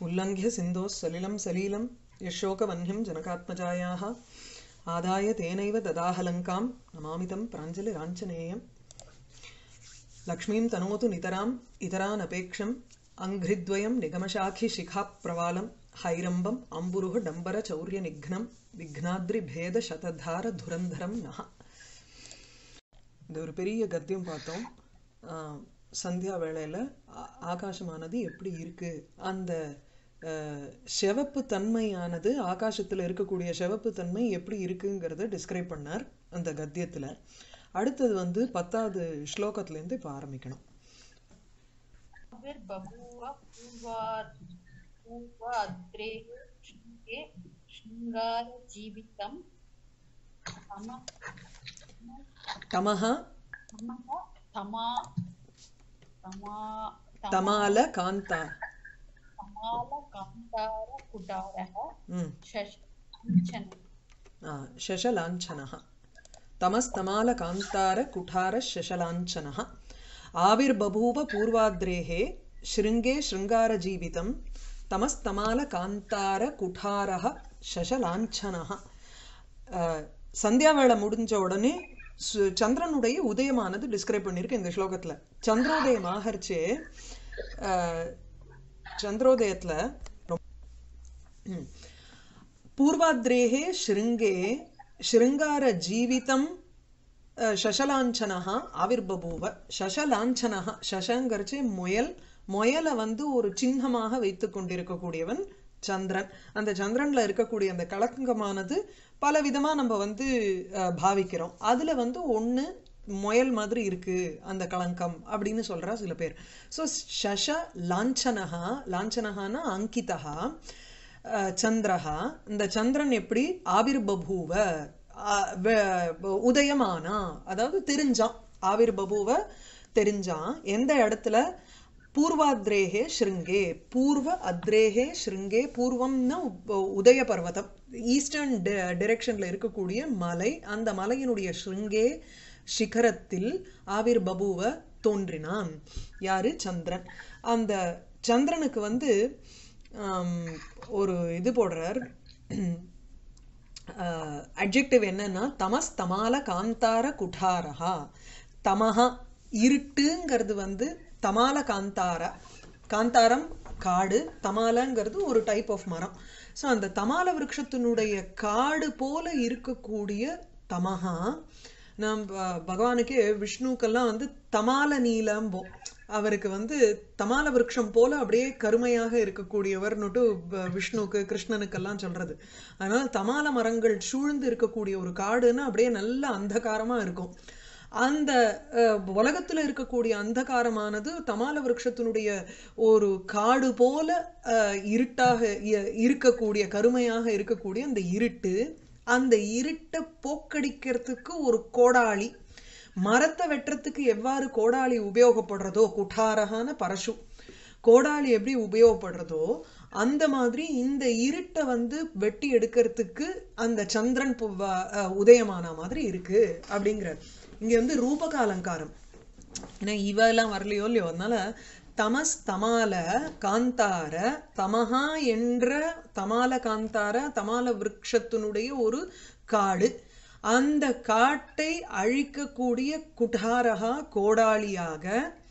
उल्लङ्घ्य सिन्धोः सलिलं सलीलं यशोकवह्निं जनकात्मजायाः आदाय तेनैव ददाहलङ्कां नमामि तं प्राञ्जलिराञ्जनेयम् लक्ष्मीं तनोतु नितराम् इतरानपेक्षम् अङ्घ्रिद्वयं निगमशाखिशिखाप्रवालं हैरम्बम् अम्बुरुः डम्बरचौर्यनिघ्नं विघ्नाद्रिभेदशतधारधुरन्धरं नः இது ஒரு பெரிய கத்தியம் பார்த்தோம் ஆஹ் சந்தியா வேளையில் ஆகாசமானது எப்படி இருக்கு அந்த ஆஹ், சிவப்பு தன்மையானது ஆகாசத்தில் இருக்கக்கூடிய சிவப்பு தன்மை எப்படி இருக்குங்கிறத டிஸ்கிரைப் பண்ணார் அந்த கத்தியத்தில் அடுத்தது வந்து பத்தாவது ஸ்லோகத்துலேருந்து இப்போ ஆரம்பிக்கணும் आविर्बभूव पूर्वाद् पूर्वाद्रे शृङ्गे शृङ्गारजीवितं तम தமஹா तमः तमा तमा தமால காந்தா तमालकान्तारकुटारः ம் शशञ्चन शशलाञ्छनः तमस्तमालकान्तारकुठारः शशलाञ्छनः आविर्बभूव पूर्वाद्रेः शृङ्गे शृङ्गारजीवितं तमस्तमालकान्तारकुठारः शशलाञ्छनः அஹ், சந்தியா வேளை முடிஞ்ச உடனே சு- சந்திரனுடைய உதயமானது டிஸ்கிரைப் பண்ணியிருக்கு இந்த ஸ்லோகத்துல சந்திரோதயம் ஆகர்ச்சே அஹ், சந்திரோதயத்துல ம். पूर्वाद्रेः शृङ्गे शृङ्गारजीवितं अ, शशलाञ्छनः ஆவிர்பபூவ शशலாஞ்சனः शशங்கிறச்சு முயல் முயலை வந்து ஒரு சின்னமாக வைத்து கொண்டிருக்கக்கூடியவன் சந்திரன் அந்த சந்திரன்ல இருக்கக்கூடிய அந்த கலக்கமானது பல விதமா நம்ம வந்து அஹ், பாவிக்கிறோம் அதுல வந்து ஒண்ணு முயல் மாதிரி இருக்கு அந்த களங்கம் அப்படின்னு சொல்றா சில பேர் ஸோ ஷஷ லாஞ்சனஹா லாஞ்சனஹானா அங்கிதஹா அஹ், சந்திரஹா இந்த சந்திரன் எப்படி ஆவிர்பபூவ அஹ், வ- உதயமானா அதாவது தெரிஞ்சான் ஆவிர்பபூவ தெரிஞ்சான் எந்த இடத்துல பூர்வாத்ரேகே ஸ்ருங்கே பூர்வ அத்ரேகே ஸ்ருங்கே பூர்வம்னா உ- உதய பர்வதம் ஈஸ்டர்ன் டிரெக்ஷன்ல இருக்கக்கூடிய மலை அந்த மலையினுடைய ஸ்ருங்கே சிகரத்தில் ஆவிர் பபுவ தோன்றினான் யாரு சந்திரன் அந்த சந்திரனுக்கு வந்து ஆம், ஒரு இது போடுறார் அட்ஜெக்டிவ் என்னன்னா தமஸ் தமால காந்தார குடாரஹா தமஹா இருட்டுங்கிறது வந்து தமால காந்தார காந்தாரம் காடு தமாலங்கிறது ஒரு டைப் ஆஃப் மரம் ஸோ அந்த தமால விருட்சத்தினுடைய காடு போல இருக்கக்கூடிய தமஹா நாம் ப- பகவானுக்கே விஷ்ணுக்கெல்லாம் வந்து தமால நீலம்போம் அவருக்கு வந்து தமால விருட்சம் போல அப்படியே கருமையாக இருக்கக்கூடியவர்னுட்டு ப- விஷ்ணுக்கு கிருஷ்ணனுக்கெல்லாம் சொல்றது அதனால தமால மரங்கள் சூழ்ந்து இருக்கக்கூடிய ஒரு காடுன்னா அப்படியே நல்ல அந்தகாரமா இருக்கும் அந்த அஹ், உலகத்துல இருக்கக்கூடிய அந்தகாரமானது தமால விருட்சத்தினுடைய ஒரு காடு போல அஹ், இருட்டாக இ- இருக்கக்கூடிய கருமையாக இருக்கக்கூடிய அந்த இருட்டு அந்த இருட்டை போக்கடிக்கிறதுக்கு ஒரு கோடாளி மரத்தை வெட்டுறதுக்கு எவ்வாறு கோடாளி உபயோகப்படுறதோ குட்டாரகான பரசு கோடாளி எப்படி உபயோகப்படுறதோ அந்த மாதிரி இந்த இருட்டை வந்து வெட்டி எடுக்கிறதுக்கு அந்த சந்திரன் பு- வ- அஹ் உதயமான மாதிரி இருக்கு அப்படிங்கிறார் இங்க வந்து ரூபக அலங்காரம் ஏன்னா இவெல்லாம் வரலையோ இல்லையோ அதனால தமஸ் தமால காந்தார தமஹா என்ற தமால காந்தார தமால விருட்சத்தினுடைய ஒரு காடு அந்த காட்டை அழிக்கக்கூடிய குடாரகா கோடாளியாக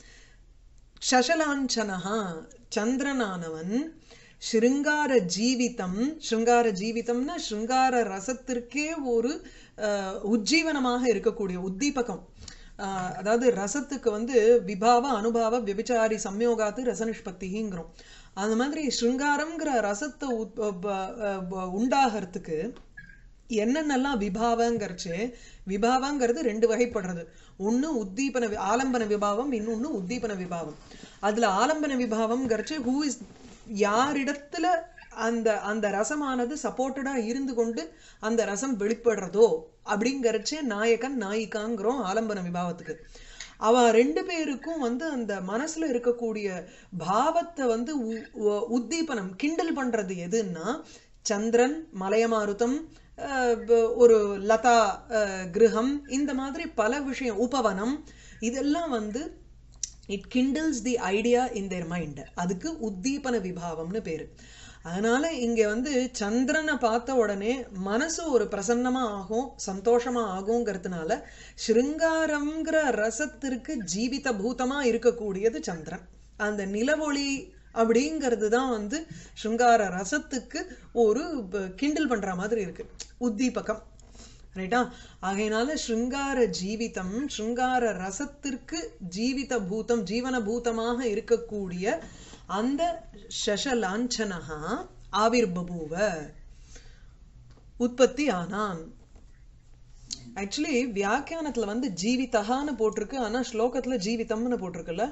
சசலாஞ்சனஹா சந்திரனானவன் ஸ்ருங்கார ஜீவிதம் ஸ்ருங்கார ஜீவிதம்னா ஸ்ருங்கார ரசத்திற்கே ஒரு அஹ், உஜ்ஜீவனமாக இருக்கக்கூடிய உத்தீபகம் அஹ், அதாவது ரசத்துக்கு வந்து விபாவ அனுபாவ விபிச்சாரி சம்யோகாத்து ரசனிஷ்பத்திங்கிறோம் அந்த மாதிரி ஸ்ருங்காரம்ங்கிற ரசத்தை உத்- ப- ப- உண்டாகிறதுக்கு என்னென்னலாம் விபாவங்கிறச்சு விபாவங்கிறது ரெண்டு வகைப்படுறது ஒண்ணு உத்தீபன வி- ஆலம்பன விபாவம் இன்னொன்னு உத்தீபன விபாவம் அதுல ஆலம்பன விபாவம்ங்கிறச்சு ஹூ இஸ் யாரிடத்துல அந்த அந்த ரசமானது சப்போர்ட்டடா இருந்து கொண்டு அந்த ரசம் வெளிப்படுறதோ அப்படிங்கறச்சே நாயகன் நாயிகாங்கிறோம் ஆலம்பன விபாவத்துக்கு அவ ரெண்டு பேருக்கும் வந்து அந்த மனசுல இருக்கக்கூடிய பாவத்தை வந்து உ- உ- உத்தீபனம் கிண்டல் பண்றது எதுன்னா சந்திரன் மலையமாருதம் அஹ், ப- ஒரு லதா அஹ், கிருஹம் இந்த மாதிரி பல விஷயம் உபவனம் இதெல்லாம் வந்து it kindles the idea in their mind அதுக்கு உத்தீபன விபாவம்னு பேரு அதனால இங்க வந்து சந்திரனை பார்த்த உடனே மனசு ஒரு பிரசன்னமா ஆகும் சந்தோஷமா ஆகுங்கிறதுனால ஸ்ருங்காரம்ங்கிற ரசத்திற்கு ஜீவித பூதமா இருக்கக்கூடியது சந்திரன் அந்த நிலவொளி அப்படிங்கிறது தான் வந்து ஸ்ருங்கார ரசத்துக்கு ஒரு ப- கிண்டல் பண்ற மாதிரி இருக்கு உத்தீபகம் ரைட்டா ஆகையினால ஸ்ருங்கார ஜீவிதம் ஸ்ருங்கார ரசத்திற்கு ஜீவித பூதம் ஜீவன பூதமாக இருக்கக்கூடிய அந்த சசலாஞ்சனகா ஆவிர்பபூவ உற்பத்தி ஆனான் ஆக்சுவலி வியாக்கியானத்துல வந்து ஜீவிதகான்னு போட்டிருக்கு ஆனா ஸ்லோகத்துல ஜீவிதம்னு போட்டிருக்குல்ல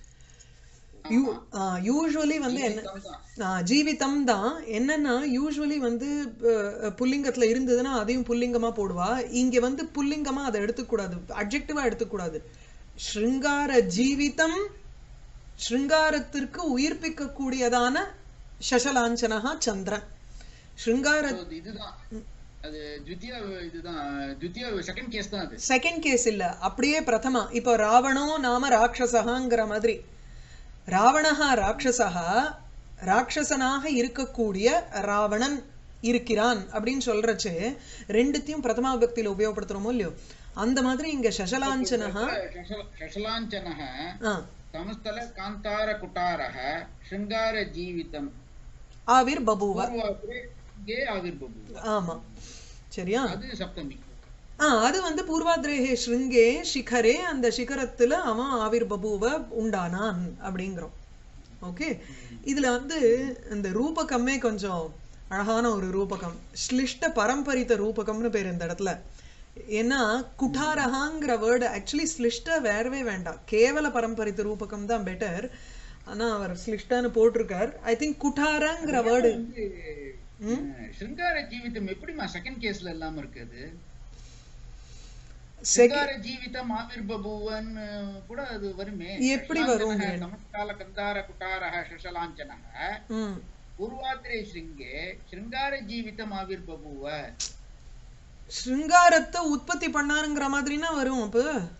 யூஸ்வலி வந்து என்ன ஆ, ஜீவிதம் தான் என்னன்னா யூஸ்வலி வந்து அஹ், புல்லிங்கத்துல இருந்ததுன்னா அதையும் புல்லிங்கமா போடுவா இங்க வந்து புல்லிங்கமா அதை எடுத்துக்கூடாது அப்ஜெக்டிவா எடுத்துக்கூடாது ஸ்ருங்கார ஜீவிதம் ஸ்ருங்காரத்திற்கு உயிர்ப்பிக்க கூடியதான சசலாஞ்சனகா சந்திரன் ஸ்ருங்கார So, இது- இதுதான் அது த்வித்தியா இதுதான் த்வித்தியா செகண்ட் கேஸ் தான் அது செகண்ட் கேஸ் இல்ல அப்படியே பிரதமா இப்போ ராவணோ நாம ராட்சசகாங்கிற மாதிரி ராவணஹா ராட்சசகா ராட்சசனாக இருக்கக்கூடிய ராவணன் இருக்கிறான் அப்படின்னு சொல்றச்சு ரெண்டுத்தையும் பிரதமா பக்தியில உபயோகப்படுத்துறோமோ இல்லையோ அந்த மாதிரி இங்க சசலாஞ்சனஹா शशल- शशलाञ्चनः ஆ, समस्तल कान्तारकुटारः शृङ्गारजीवितम् ஆவிர் பபுவ पूर्वाग्रे गे आविर्बभूव ஆமா சரியா அது சப்தமி ஆ அது வந்து பூர்வாத்ரேகே ஸ்ருங்கே சிகரே அந்த சிகரத்துல அவன் ஆவிர் பபுவ உண்டானான் அப்படிங்கிறோம் ஓகே இதுல வந்து இந்த ரூபகமே கொஞ்சம் அழகான ஒரு ரூபகம் ஸ்லிஷ்ட பரம்பரித்த ரூபகம்னு பேர் இந்த இடத்துல ஏன்னா குட்டாரகாங்கிற வேர்டு ஆக்சுவலி ஸ்லிஷ்ட வேறவே வேண்டாம் கேவல பரம்பரித்த ரூபகம் தான் பெட்டர் ஆனா அவர் ஸ்லிஷ்டான்னு போட்டிருக்கார் ஐ திங்க் குட்டாரங்கிற வேர்டு ಶೃಂಗಾರ ಜೀವಿತம் எப்படிமா செகண்ட் கேஸ்ல இல்லாம இருக்குது செகண்ட் ಶೃಂಗಾರ ಜೀವಿತம் ஆவிர்பபூவன் கூட அது வருமே எப்படி வரும்? நமஸ்கால கந்தார குட்டாரः ಶಶಲಾಂಚನः ம் பூர்வாத்திரே ஸ்ருங்கே ಶೃಂಗಾರ ஜீவிதம் ஆவிர்பபூவ ஸ்ருங்காரத்தை உற்பத்தி பண்ணாருங்கிற மாதிரினா வரும் அப்ப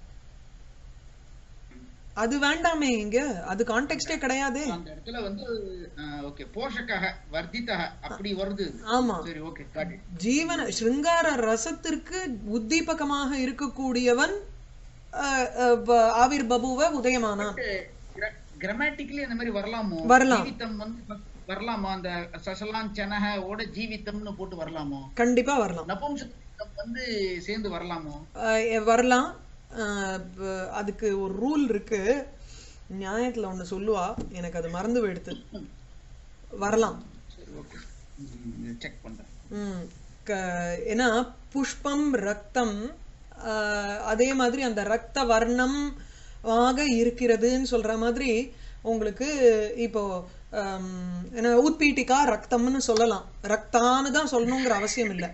அது வேண்டாமே இங்க அது கான்டெக்ஸ்டே கிடையாதே அந்த இடத்துல வந்து ஓகே போஷக வர்த்திதக அப்படி வருது இது. ஆமா சரி ஓகே காட்டு ஜீவன ஸ்ருங்கார ரசத்திற்கு உத்தீபகமாக இருக்கக்கூடியவன் அஹ், அஹ், வ- ஆவிர் பபுவ உதயமானான் கிராமட்டிக்கலி அந்த மாதிரி வரலாமோ வரலாம். ஜீவிதம் வந்து வரலாமா அந்த சசலாஞ்சனக ஓட ஜீவிதம்னு போட்டு வரலாமோ கண்டிப்பா வரலாம் நபும்சகம் வந்து சேர்ந்து வரலாமோ அஹ், வரலாம் அஹ், ப- அதுக்கு ஒரு ரூல் இருக்கு நியாயத்துல ஒண்ணு சொல்லுவா எனக்கு அது மறந்து போயிடுத்து வரலாம் சரி ஓகே செக் பண்றேன் ம். க- ஏன்னா புஷ்பம் ரத்தம் ஆஹ், அதே மாதிரி அந்த ரத்த வர்ணம் ஆக இருக்கிறதுன்னு சொல்ற மாதிரி உங்களுக்கு இப்போ ஆம், என்ன உத்பீட்டிகா ரத்தம்னு சொல்லலாம் ரக்தான்னு தான் சொல்லணுங்கிற அவசியம் இல்லை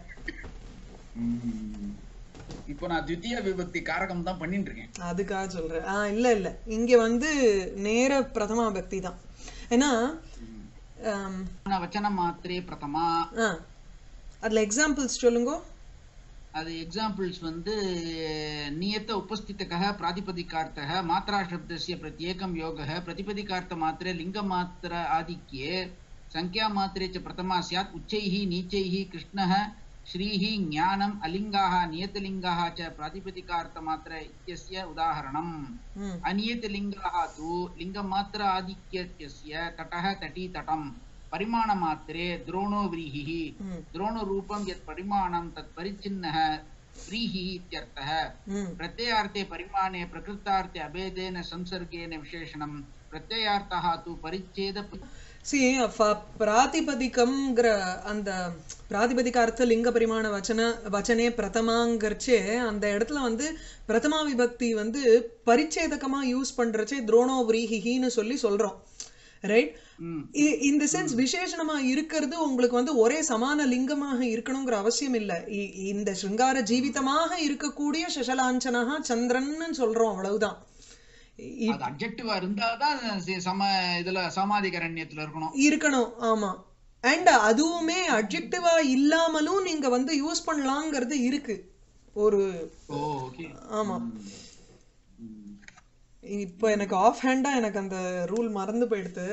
இப்போ நான் த்வித்திய விபக்தி காரகம் தான் பண்ணிட்டு இருக்கேன் அதுக்காக சொல்றேன் ஆ இல்ல இல்ல இங்க வந்து நேர பிரதமா பக்தி தான் ஏன்னா ஆம், வச்சன மாத்திரே பிரதமா ஆ அதுல எக்ஸாம்பிள்ஸ் சொல்லுங்க அது எக்ஸாம்பிள்ஸ் வந்து नियत उपस्थितकः प्रातिपदिकार्थः मात्राशब्दस्य प्रत्येकं योगः प्रतिपदिकार्थमात्रे लिङ्गमात्र आधिक्ये संख्यामात्रे च प्रथमा स्यात् उच्चैः नीचैः कृष्णः श्रीः ज्ञानम् अलिङ्गाः नियतलिङ्गाः च प्रातिपदिकार्थमात्र इत्यस्य उदाहरणम् ம் अनियतलिङ्गाः तु लिङ्गमात्र आधिक्यस्य तटः तटी तटम् परिमाणमात्रे द्रोणो व्रीहिः ம் द्रोणरूपं यत् परिमाणं तत् परिच्छिन्नः व्रीहिः इत्यर्थः ம் प्रत्ययार्थे परिमाणे प्रकृतार्थे अभेदेन संसर्गेण विशेषणं प्रत्ययार्थः तु परिच्छेद சி பிராதிபதிகம்ங்கிற அந்த பிராதிபதிக அர்த்த லிங்க பரிமாண வச்சன வச்சனே பிரதமாங்கிறச்சே அந்த இடத்துல வந்து பிரதமா விபக்தி வந்து பரிச்சேதகமா யூஸ் பண்றச்சே துரோணோ விரீஹின்னு சொல்லி சொல்றோம் ரைட் ம், இந்த சென்ஸ் விசேஷணமா இருக்கிறது உங்களுக்கு வந்து ஒரே சமான லிங்கமாக இருக்கணுங்கிற அவசியம் இல்ல இ- இந்த சிருங்கார ஜீவிதமாக இருக்கக்கூடிய சசலாஞ்சனஹா சந்திரன்னு சொல்றோம் அவ்வளவுதான் இ- அது அப்ஜெக்டிவா இருந்தாதான் சி- சம இதுல சமாதிகரண்யத்துல இருக்கணும் இருக்கணும் ஆமா அண்ட் அதுவுமே அட்ஜெக்டிவா இல்லாமலும் நீங்க வந்து யூஸ் பண்ணலாங்கிறது இருக்கு ஒரு ஓ ஓகே ஆமா இப்போ எனக்கு ஆஃப் ஹேண்டா எனக்கு அந்த ரூல் மறந்து போயிடுது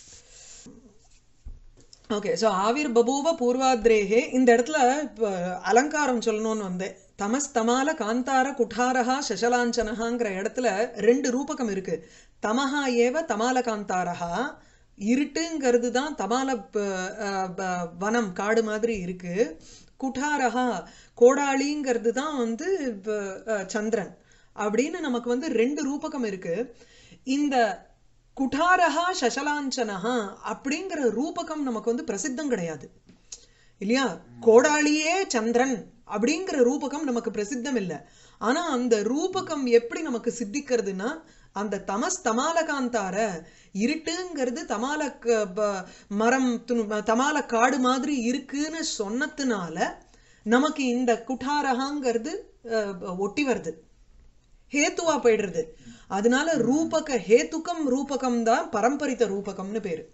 ஓகே ஸோ ஆவிர் பபூவ பூர்வாத்ரேகே இந்த இடத்துல இப்போ அலங்காரம் சொல்லணும்னு வந்தேன் தமஸ் தமால காந்தார குட்டாரஹா சசலாஞ்சனஹாங்கிற இடத்துல ரெண்டு ரூபகம் இருக்கு தமஹா ஏவ தமால காந்தாரஹா இருட்டுங்கிறது தான் தமால ப- அஹ் ப- வனம் காடு மாதிரி இருக்கு குட்டாரஹா கோடாளிங்கிறது தான் வந்து ப- அஹ் சந்திரன் அப்படின்னு நமக்கு வந்து ரெண்டு ரூபகம் இருக்கு இந்த குட்டாரஹா சசலாஞ்சனஹா அப்படிங்கிற ரூபகம் நமக்கு வந்து பிரசித்தம் கிடையாது இல்லையா கோடாளியே சந்திரன் அப்படிங்கிற ரூபகம் நமக்கு பிரசித்தம் இல்லை ஆனா அந்த ரூபகம் எப்படி நமக்கு சித்திக்கிறதுனா அந்த தமஸ் தமாலகாந்தார இருட்டுங்கிறது தமால க- ப- மரம் துணு- தமால காடு மாதிரி இருக்குன்னு சொன்னதுனால நமக்கு இந்த குட்டாரகாங்கிறது அஹ், ஒட்டி வருது ஹேத்துவா போயிடுறது அதனால ரூபக ஹேத்துக்கம் ரூபகம் தான் பரம்பரித்த ரூபகம்னு பேரு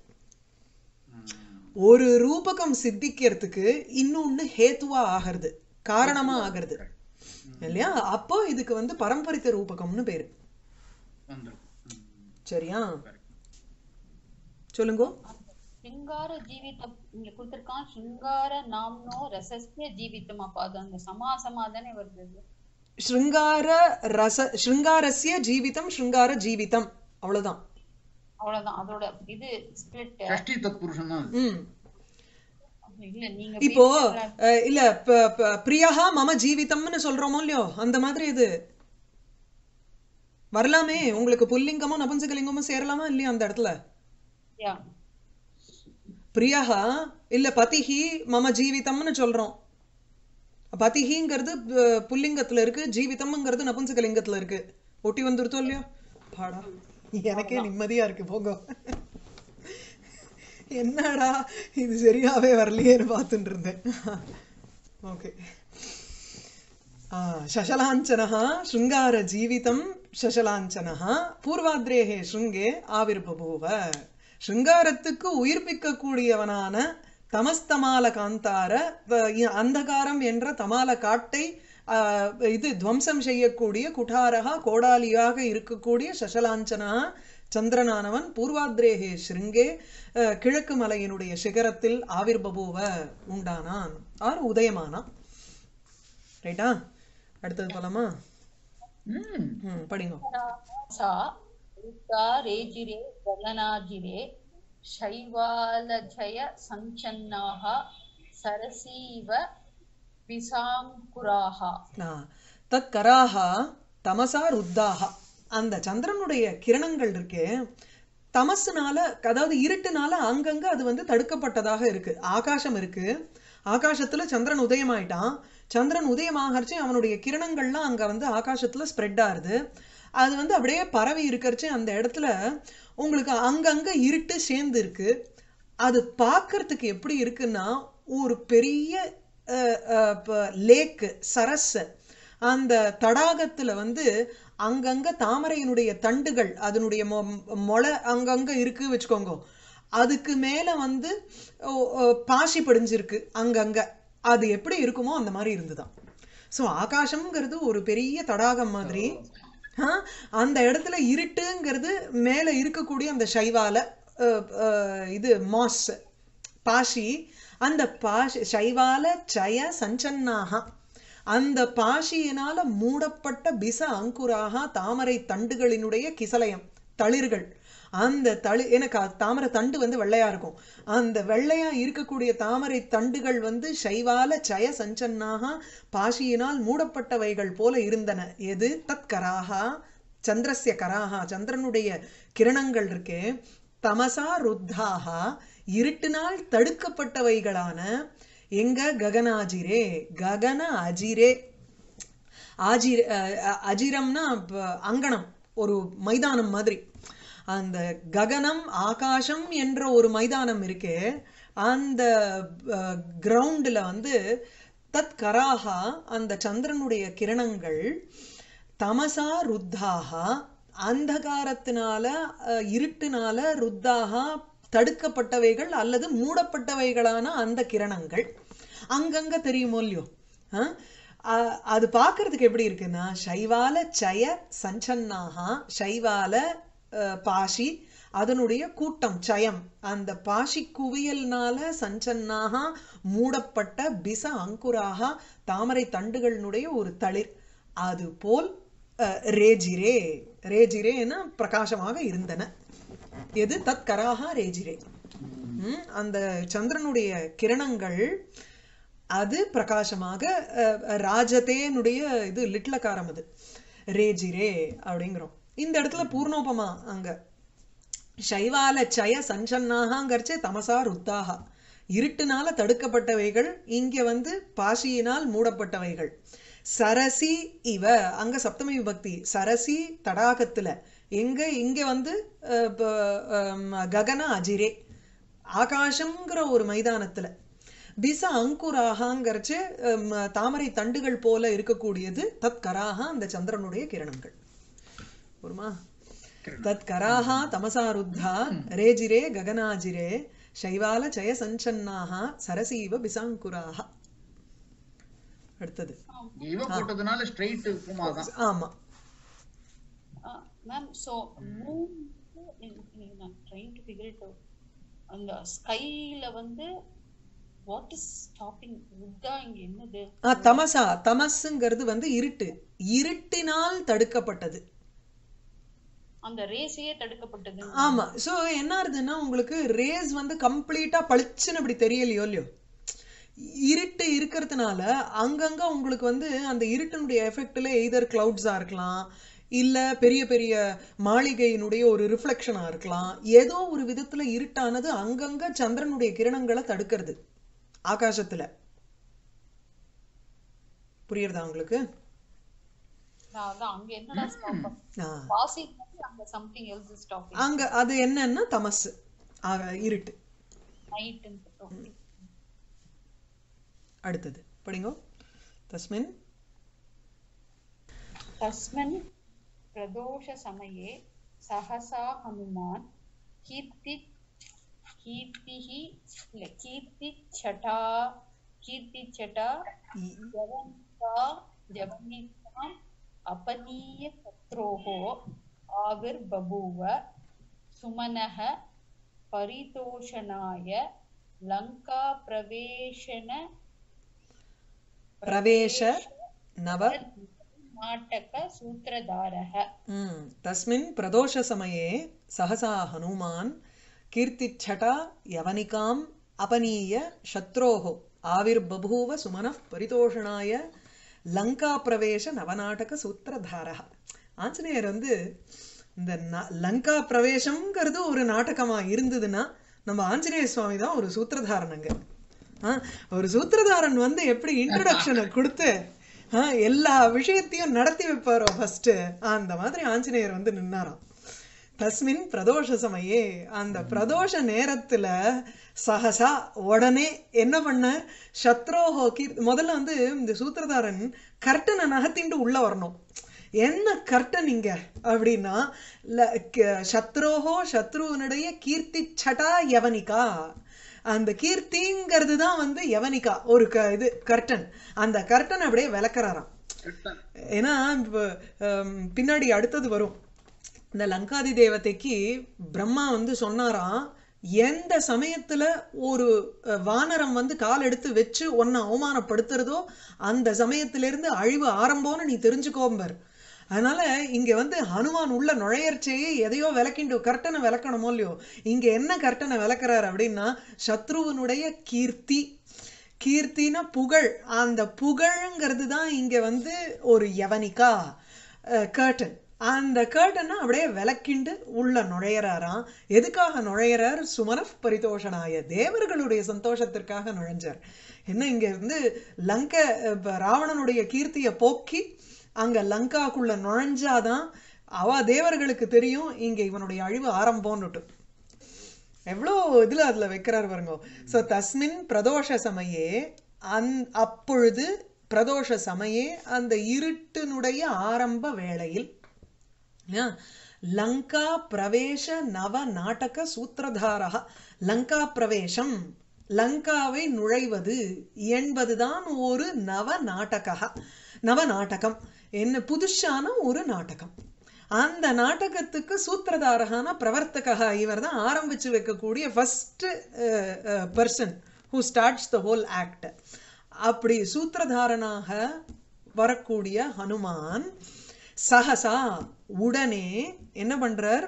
ஒரு ரூபகம் சித்திக்கிறதுக்கு இன்னொன்னு ஹேத்துவா ஆகிறது காரணமா ஆகிறது இல்லையா அப்போ இதுக்கு வந்து பரம்பரித்த ரூபகம்னு பேரு வந்துரும் ம். சரியா சொல்லுங்க சிங்கார ஜீவிதம் இங்க கொடுத்திருக்கான் சிங்கார நாம்னோ ரசஸ்ய ஜீவிதம் அப்ப அது அந்த சமாசமா தானே வருது இது. ஸ்ருங்கார ரச ஸ்ருங்காரஸ்ய ஜீவிதம் ஸ்ருங்கார ஜீவிதம் அவ்வளவுதான் அவ்வளவுதான் அதோட இது ஸ்பிளிட் ஷஷ்டி தத்புருஷன் தான் அது. ம் இல்ல நீங்க இப்போ பேசுறதுல அஹ், இல்ல ப- ப- பிரியஹா மம ஜீவிதம்னு சொல்றோமோ இல்லையோ அந்த மாதிரி இது வரலாமே உங்களுக்கு புல்லிங்கமும் நபுன்சகலிங்கமும் சேரலாமா இல்லையா அந்த இடத்துல யா பிரியஹா இல்ல பதிஹி மம ஜீவிதம்னு சொல்றோம் பதிஹிங்கிறது அஹ், புல்லிங்கத்துல இருக்கு ஜீவிதம்ங்கிறது நபுன்சகலிங்கத்துல இருக்கு ஒட்டி வந்துருத்தோ இல்லையோ பாடா எனக்கே நிம்மதியா இருக்கு போங்க என்னடா இது சரியாவே வரலையேன்னு பார்த்துட்டு இருந்தேன் ஓகே शशलाञ्चनः शृङ्गारजीवितं शशलाञ्चनः பூர்வாத்ரேகே ஸ்ருங்கே ஆவிர்பபூவ ஸ்ருங்காரத்துக்கு உயிர்ப்பிக்கக்கூடியவனான தமஸ்தமால காந்தார வ- இ- அந்தகாரம் என்ற தமால காட்டை ஆஹ், இது துவம்சம் செய்யக்கூடிய குட்டாரகா கோடாலியாக இருக்கக்கூடிய சசலாஞ்சனா சந்திரனானவன் பூர்வாத்ரேகே ஸ்ருங்கே அஹ், கிழக்கு மலையினுடைய சிகரத்தில் ஆவிர்பபூவ உண்டானான் ஆர் உதயமானான் ரைட்டா அடுத்தது போலாமா ம். ம் படிங்க सा ऋता रेजिरे गगनाजिरे शैवालजय सञ्चन्नाः सरसीव पिसाङ्कुराः ஆ, தத் கராஹா தமசா ருத்தாஹா அந்த சந்திரனுடைய கிரணங்கள் இருக்கே தமசுனால அதாவது இருட்டுனால அங்கங்க அது வந்து தடுக்கப்பட்டதாக இருக்கு ஆகாசம் இருக்கு ஆகாசத்துல சந்திரன் உதயமாயிட்டான் சந்திரன் உதயமாகறச்சு அவனுடைய கிரணங்கள்லாம் அங்க வந்து ஆகாசத்துல ஸ்ப்ரெட் ஆகுது அது வந்து அப்படியே பரவி இருக்கறச்சு அந்த இடத்துல உங்களுக்கு அங்கங்க இருட்டு சேர்ந்து இருக்கு அது பார்க்கறதுக்கு எப்படி இருக்குன்னா ஒரு பெரிய லேக் சரஸ் அந்த தடாகத்துல வந்து அங்கங்க தாமரையினுடைய தண்டுகள் அதனுடைய மொ- மொளை அங்கங்க இருக்கு வச்சுக்கோங்க அதுக்கு மேல வந்து ஓ, ஓ, பாசி படிஞ்சிருக்கு அங்கங்க அது எப்படி இருக்குமோ அந்த மாதிரி இருந்துதான் ஸோ ஆகாசம்ங்கிறது ஒரு பெரிய தடாகம் மாதிரி ஆ, அந்த இடத்துல இருட்டுங்கிறது மேல இருக்கக்கூடிய அந்த சைவால அஹ், அஹ், இது மாஸ் பாஷி அந்த பாஷி சைவால சய சஞ்சன்னாக அந்த பாஷியினால மூடப்பட்ட பிச அங்குராக தாமரை தண்டுகளினுடைய கிசலயம் தளிர்கள் அந்த தளி எனக்கு அது தாமரை தண்டு வந்து வெள்ளையா இருக்கும் அந்த வெள்ளையா இருக்கக்கூடிய தாமரை தண்டுகள் வந்து சைவால சய சஞ்சன்னாக பாஷியினால் மூடப்பட்டவைகள் போல இருந்தன எது தத் கராகா சந்திரஸ்ய கராகா சந்திரனுடைய கிரணங்கள் இருக்கே தமசா ருத்தாகா இருட்டினால் தடுக்கப்பட்டவைகளான எங்க ககனாஜிரே ககன அஜிரே ஆஜி அஹ், அஹ், அஜிரம்னா ப- அங்கணம் ஒரு மைதானம் மாதிரி அந்த ககனம் ஆகாசம் என்ற ஒரு மைதானம் இருக்கே அந்த கிரவுண்டில் வந்து தத் கராகா அந்த சந்திரனுடைய கிரணங்கள் தமசா ருத்தாகா அந்தகாரத்தினால அஹ், இருட்டுனால ருத்தாகா தடுக்கப்பட்டவைகள் அல்லது மூடப்பட்டவைகளான அந்த கிரணங்கள் அங்கங்க தெரியுமோ இல்லையோ ஆ? அ- அது பார்க்கறதுக்கு எப்படி இருக்குன்னா சைவால சய சஞ்சன்னாகா சைவால அஹ், பாஷி அதனுடைய கூட்டம் சயம் அந்த பாஷி குவியல்னால சஞ்சன்னாக மூடப்பட்ட பிச அங்குராக தாமரை தண்டுகளினுடைய ஒரு தளிர் அது போல் அஹ், ரேஜிரே ரேஜிரேன்னா பிரகாசமாக இருந்தன எது தற்கராக ரேஜிரே ம், அந்த சந்திரனுடைய கிரணங்கள் அது பிரகாசமாக அஹ், ராஜதேனுடைய இது லிட்லக்காரம் அது ரேஜிரே அப்படிங்கிறோம் இந்த இடத்துல பூர்ணோபமா அங்க சைவால சய சஞ்சன்னாகங்கிறச்சே தமசா ருத்தாக இருட்டுனால தடுக்கப்பட்டவைகள் இங்க வந்து பாசியினால் மூடப்பட்டவைகள் சரசி இவ அங்க சப்தமி விபக்தி சரசி தடாகத்துல எங்க இங்க வந்து அஹ், ப- அம், ககன அஜிரே ஆகாசம்ங்கிற ஒரு மைதானத்துல பிச அங்குராகாங்கிறச்சு அம், தாமரை தண்டுகள் போல இருக்கக்கூடியது தத்கராக அந்த சந்திரனுடைய கிரணங்கள் ஒருமா தத்கராக தமசா ருத்தா ரேஜிரே ககனாஜிரே சைவால சய சஞ்சன்னாக சரசீவ பிசாங்குராக அடுத்தது இவ போட்டதுனால ஸ்ட்ரைட் உப்புமா தான் ஆமா மேம் ஸோ மூன் நான் ட்ரைங் டு ஃபிகர் இட் அந்த ஸ்கைல வந்து வாட் இஸ் ஸ்டாப்பிங் ருத்தா இங்க என்னது ஆ, தமசா தமசுங்கிறது வந்து இருட்டு இருட்டினால் தடுக்கப்பட்டது அந்த ரேஸையே தடுக்கப்பட்டது ஆமா சோ என்ன ஆகுதுன்னா உங்களுக்கு ரேஸ் வந்து கம்ப்ளீட்டா பளிச்சுன்னு இப்படி தெரியலையோ இல்லையோ இருட்டு இருக்கிறதுனால அங்கங்க உங்களுக்கு வந்து அந்த இருட்டினுடைய எஃபெக்ட்ல எய்தர் கிளவுட்ஸா இருக்கலாம் இல்ல பெரிய பெரிய மாளிகையினுடைய ஒரு ரிஃப்ளெக்ஷனா இருக்கலாம் ஏதோ ஒரு விதத்துல இருட்டானது அங்கங்க சந்திரனுடைய கிரணங்களை தடுக்கிறது ஆகாசத்துல புரியுறதா உங்களுக்கு நான் அதான் அங்க என்னடா ஸ்டாப் ஆ. பாசி அங்க சம்திங் எல்ஸ் இஸ் ஸ்டாப்பிங் அங்க அது என்னன்னா தமஸ் ஆக, இருட்டு நைட் அடுத்தது படிங்கோ தஸ்மின் तस्मिन् प्रदोषसमये सहसा हनुमान् कीर्ति कीर्तिः இல்ல, कीर्तिच्छटा कीर्तिच्छटा இ- यवनिका यवनिकाम् अपनीयशत्रोः आविर्बभूव सुमनः परितोषणाय लङ्काप्रवेशन பிரவேಶ நவ नाटकसूत्रधारः ம், தஸ்மின் பிரதோஷசமயே சகசா ஹனுமான் கீர்த்திச்சட்டா யவனிகாம் அபனீய சத்ரோः ஆவிர்பபூவ சுமனः பரிதோஷணாய லங்கா பிரவேச நவநாடக சூத்திரதாரः ஆஞ்சநேயர் வந்து இந்த ந- லங்கா பிரவேசம்ங்கிறது ஒரு நாடகமா இருந்ததுன்னா நம்ம ஆஞ்சநேய சுவாமி தான் ஒரு சூத்திரதாரனுங்க ஆ, ஒரு சூத்திரதாரன் வந்து எப்படி இன்ட்ரடக்ஷனை கொடுத்து ஆ, எல்லா விஷயத்தையும் நடத்தி வைப்பாரோ ஃபர்ஸ்ட் அந்த மாதிரி ஆஞ்சநேயர் வந்து நின்னாராம் தஸ்மின் பிரதோஷ சமயே அந்த பிரதோஷ நேரத்துல சகசா உடனே என்ன பண்ணார் சத்ரோஹோ கீர் முதல்ல வந்து இந்த சூத்திரதாரன் கர்ட்டனை நகர்த்திண்டு உள்ள வரணும் என்ன கர்ட்டன் இங்க அப்படின்னா ல- க- சத்ரோஹோ சத்ருவனுடைய கீர்த்தி சட்டா யவனிகா அந்த கீர்த்திங்கிறது தான் வந்து யவனிகா ஒரு க இது கர்டன் அந்த கர்டன் அப்படியே விளக்குறாராம் ஏன்னா இப்ப, ஹம், பின்னாடி அடுத்தது வரும் இந்த லங்காதி தேவதைக்கு பிரம்மா வந்து சொன்னாராம் எந்த சமயத்துல ஒரு அஹ், வானரம் வந்து கால் எடுத்து வச்சு உன்னை அவமானப்படுத்துறதோ அந்த சமயத்திலிருந்து அழிவு ஆரம்பம்னு நீ தெரிஞ்சுக்கோம்பர் அதனால இங்க வந்து ஹனுமான் உள்ள நுழையர்ச்சேயே எதையோ விளக்கிண்டு கர்ட்டனை விளக்கணுமோ இல்லையோ இங்க என்ன கர்ட்டனை விளக்குறாரு அப்படின்னா சத்ருவனுடைய கீர்த்தி கீர்த்தினா புகழ் அந்த புகழ்ங்கிறது தான் இங்க வந்து ஒரு யவனிகா கர்டன் அந்த கர்டனை அப்படியே விளக்கிண்டு உள்ள நுழையறாராம் எதுக்காக நுழையறார் சுமனப் பரிதோஷனாய தேவர்களுடைய சந்தோஷத்திற்காக நுழைஞ்சார் என்ன இங்க இருந்து லங்க இப்ப ராவணனுடைய கீர்த்தியை போக்கி அங்க லங்காக்குள்ள நுழைஞ்சாதான் அவ தேவர்களுக்கு தெரியும் இங்க இவனுடைய அழிவு ஆரம்பம்னுட்டு எவ்வளோ இதுல அதுல வைக்கிறார் பாருங்க சோ தஸ்மின் பிரதோஷ சமயே அந் அப்பொழுது பிரதோஷ சமயே அந்த இருட்டினுடைய ஆரம்ப வேளையில் ஆ, லங்கா பிரவேச நவ நாடக சூத்திரதாரா லங்கா பிரவேசம் லங்காவை நுழைவது என்பதுதான் ஒரு நவ நாடகா நவ நாடகம் என்ன புதுசான ஒரு நாடகம் அந்த நாடகத்துக்கு சூத்திரதாரகான பிரவர்த்தகா இவர் தான் ஆரம்பிச்சு வைக்கக்கூடிய first person who starts the whole act அப்படி சூத்திரதாரனாக வரக்கூடிய ஹனுமான் சஹசா உடனே என்ன பண்றார்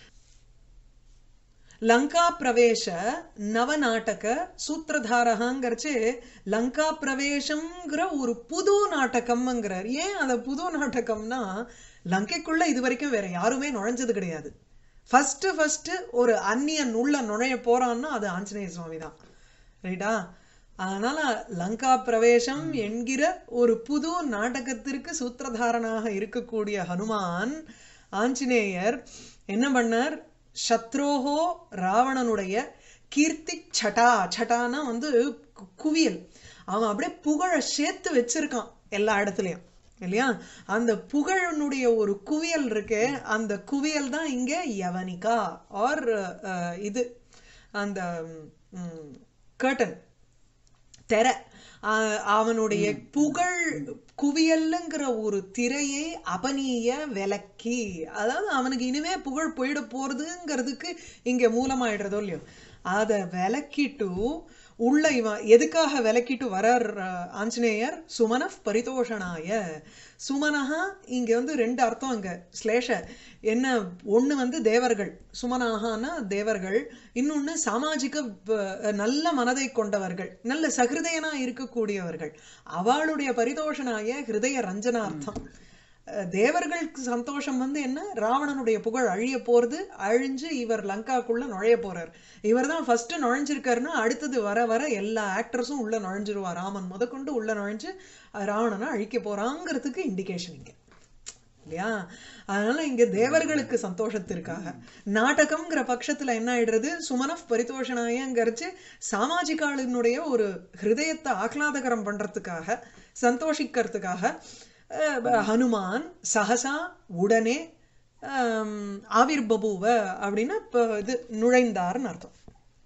லங்கா பிரவேச நவநாடக சூத்திரதாரகாங்கிறச்சு லங்கா பிரவேசம்ங்கிற ஒரு புது நாடகம்ங்கிறார் ஏன் அந்த புது நாடகம்னா லங்கைக்குள்ள இது வரைக்கும் வேற யாருமே நுழைஞ்சது கிடையாது ஃபர்ஸ்ட் ஃபர்ஸ்ட் ஒரு அந்நியன் உள்ள நுழைய போறான்னா அது ஆஞ்சநேய சுவாமி தான் ரைட்டா அதனால லங்கா பிரவேசம் என்கிற ஒரு புது நாடகத்திற்கு சூத்திரதாரனாக இருக்கக்கூடிய ஹனுமான் ஆஞ்சநேயர் என்ன பண்ணார் சத்ரோஹோ ராவணனுடைய கீர்த்தி சட்டா சட்டானா வந்து கு- குவியல் அவன் அப்படியே புகழ சேர்த்து வச்சிருக்கான் எல்லா இடத்துலயும் இல்லையா அந்த புகழனுடைய ஒரு குவியல் இருக்கே அந்த குவியல் தான் இங்க யவனிகா ஆர் இது அந்த கர்டன் திரை ஆஹ் அவனுடைய புகழ் குவியல்ங்கிற ஒரு திரையை அபனிய விலக்கி அதாவது அவனுக்கு இனிமே புகழ் போயிட போறதுங்கிறதுக்கு இங்க மூலமாயிடுறதோ இல்லையோ அதை விலக்கிட்டு உள்ள இவன் எதுக்காக விலக்கிட்டு வரார் அஹ், ஆஞ்சநேயர் சுமனஃப் பரிதோஷனாய சுமனஹா இங்க வந்து ரெண்டு அர்த்தம் அங்க ஸ்லேஷ என்ன ஒண்ணு வந்து தேவர்கள் சுமனாகனா தேவர்கள் இன்னொன்னு சாமாஜிக ப- நல்ல மனதை கொண்டவர்கள் நல்ல சகிருதயனா இருக்கக்கூடியவர்கள் அவளுடைய பரிதோஷனாய ஹிருதய ரஞ்சனார்த்தம் அஹ் தேவர்களுக்கு சந்தோஷம் வந்து என்ன ராவணனுடைய புகழ் அழிய போறது அழிஞ்சு இவர் லங்காக்குள்ள நுழைய போறார் இவர் தான் ஃபர்ஸ்ட் நுழைஞ்சிருக்காருன்னா அடுத்தது வர வர எல்லா ஆக்டர்ஸும் உள்ள நுழைஞ்சிருவா ராமன் முதற்கொண்டு உள்ள நுழைஞ்சு அஹ் ராவணனை அழிக்க போறாங்கிறதுக்கு இண்டிகேஷன் இங்க இல்லையா அதனால இங்க தேவர்களுக்கு சந்தோஷத்திற்காக நாடகம்ங்கிற பட்சத்துல என்ன ஆயிடுறது சுமனஃப் பரிதோஷனாயங்கிறச்சு சாமாஜிகாளினுடைய ஒரு ஹிருதயத்தை ஆஹ்லாதகரம் பண்றதுக்காக சந்தோஷிக்கிறதுக்காக அஹ், ஹனுமான் சஹசா உடனே ஆம், ஆவிர் பபுவ அப்படின்னா இப்ப இது நுழைந்தார்னு அர்த்தம்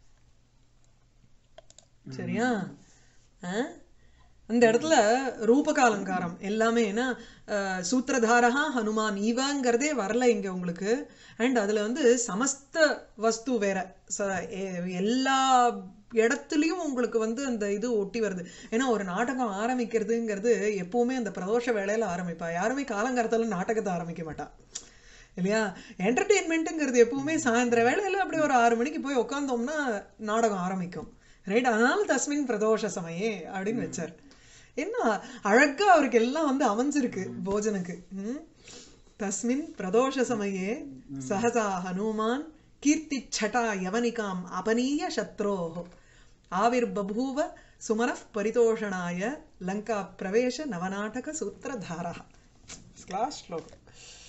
சரியா அஹ்? அந்த இடத்துல ரூபக அலங்காரம் எல்லாமே ஏன்னா அஹ், சூத்திரதாரகா ஹனுமான் இவங்கிறதே வரல இங்க உங்களுக்கு அண்ட் அதுல வந்து சமஸ்த வஸ்து வேற ச- எ- எல்லா இடத்துலயும் உங்களுக்கு வந்து அந்த இது ஒட்டி வருது ஏன்னா ஒரு நாடகம் ஆரம்பிக்கிறதுங்கிறது எப்பவுமே அந்த பிரதோஷ வேளையில ஆரம்பிப்பா யாருமே காலங்காலத்துல நாடகத்தை ஆரம்பிக்க மாட்டா இல்லையா என்டர்டெயின்மெண்ட்டுங்கிறது எப்பவுமே சாயந்தர வேளையில அப்படி ஒரு ஆறு மணிக்கு போய் உட்காந்தோம்னா நாடகம் ஆரம்பிக்கும் ரைட் அதனால தஸ்மின் பிரதோஷ சமயே அப்படின்னு வச்சார் என்ன அழகா அவருக்கு எல்லாம் வந்து அமைஞ்சிருக்கு போஜனுக்கு ம்? தஸ்மின் பிரதோஷ சமயே சஹசா ஹனுமான் கீர்த்தி சட்டா யவனிகாம் அபனீய சத்ரோஹோ ஆவிர் பபூவ சுமரஃப் பரிதோஷணாய லங்கா பிரவேச நவநாடக சூத்திரதாரா கிளாஸ் ஸ்லோகம்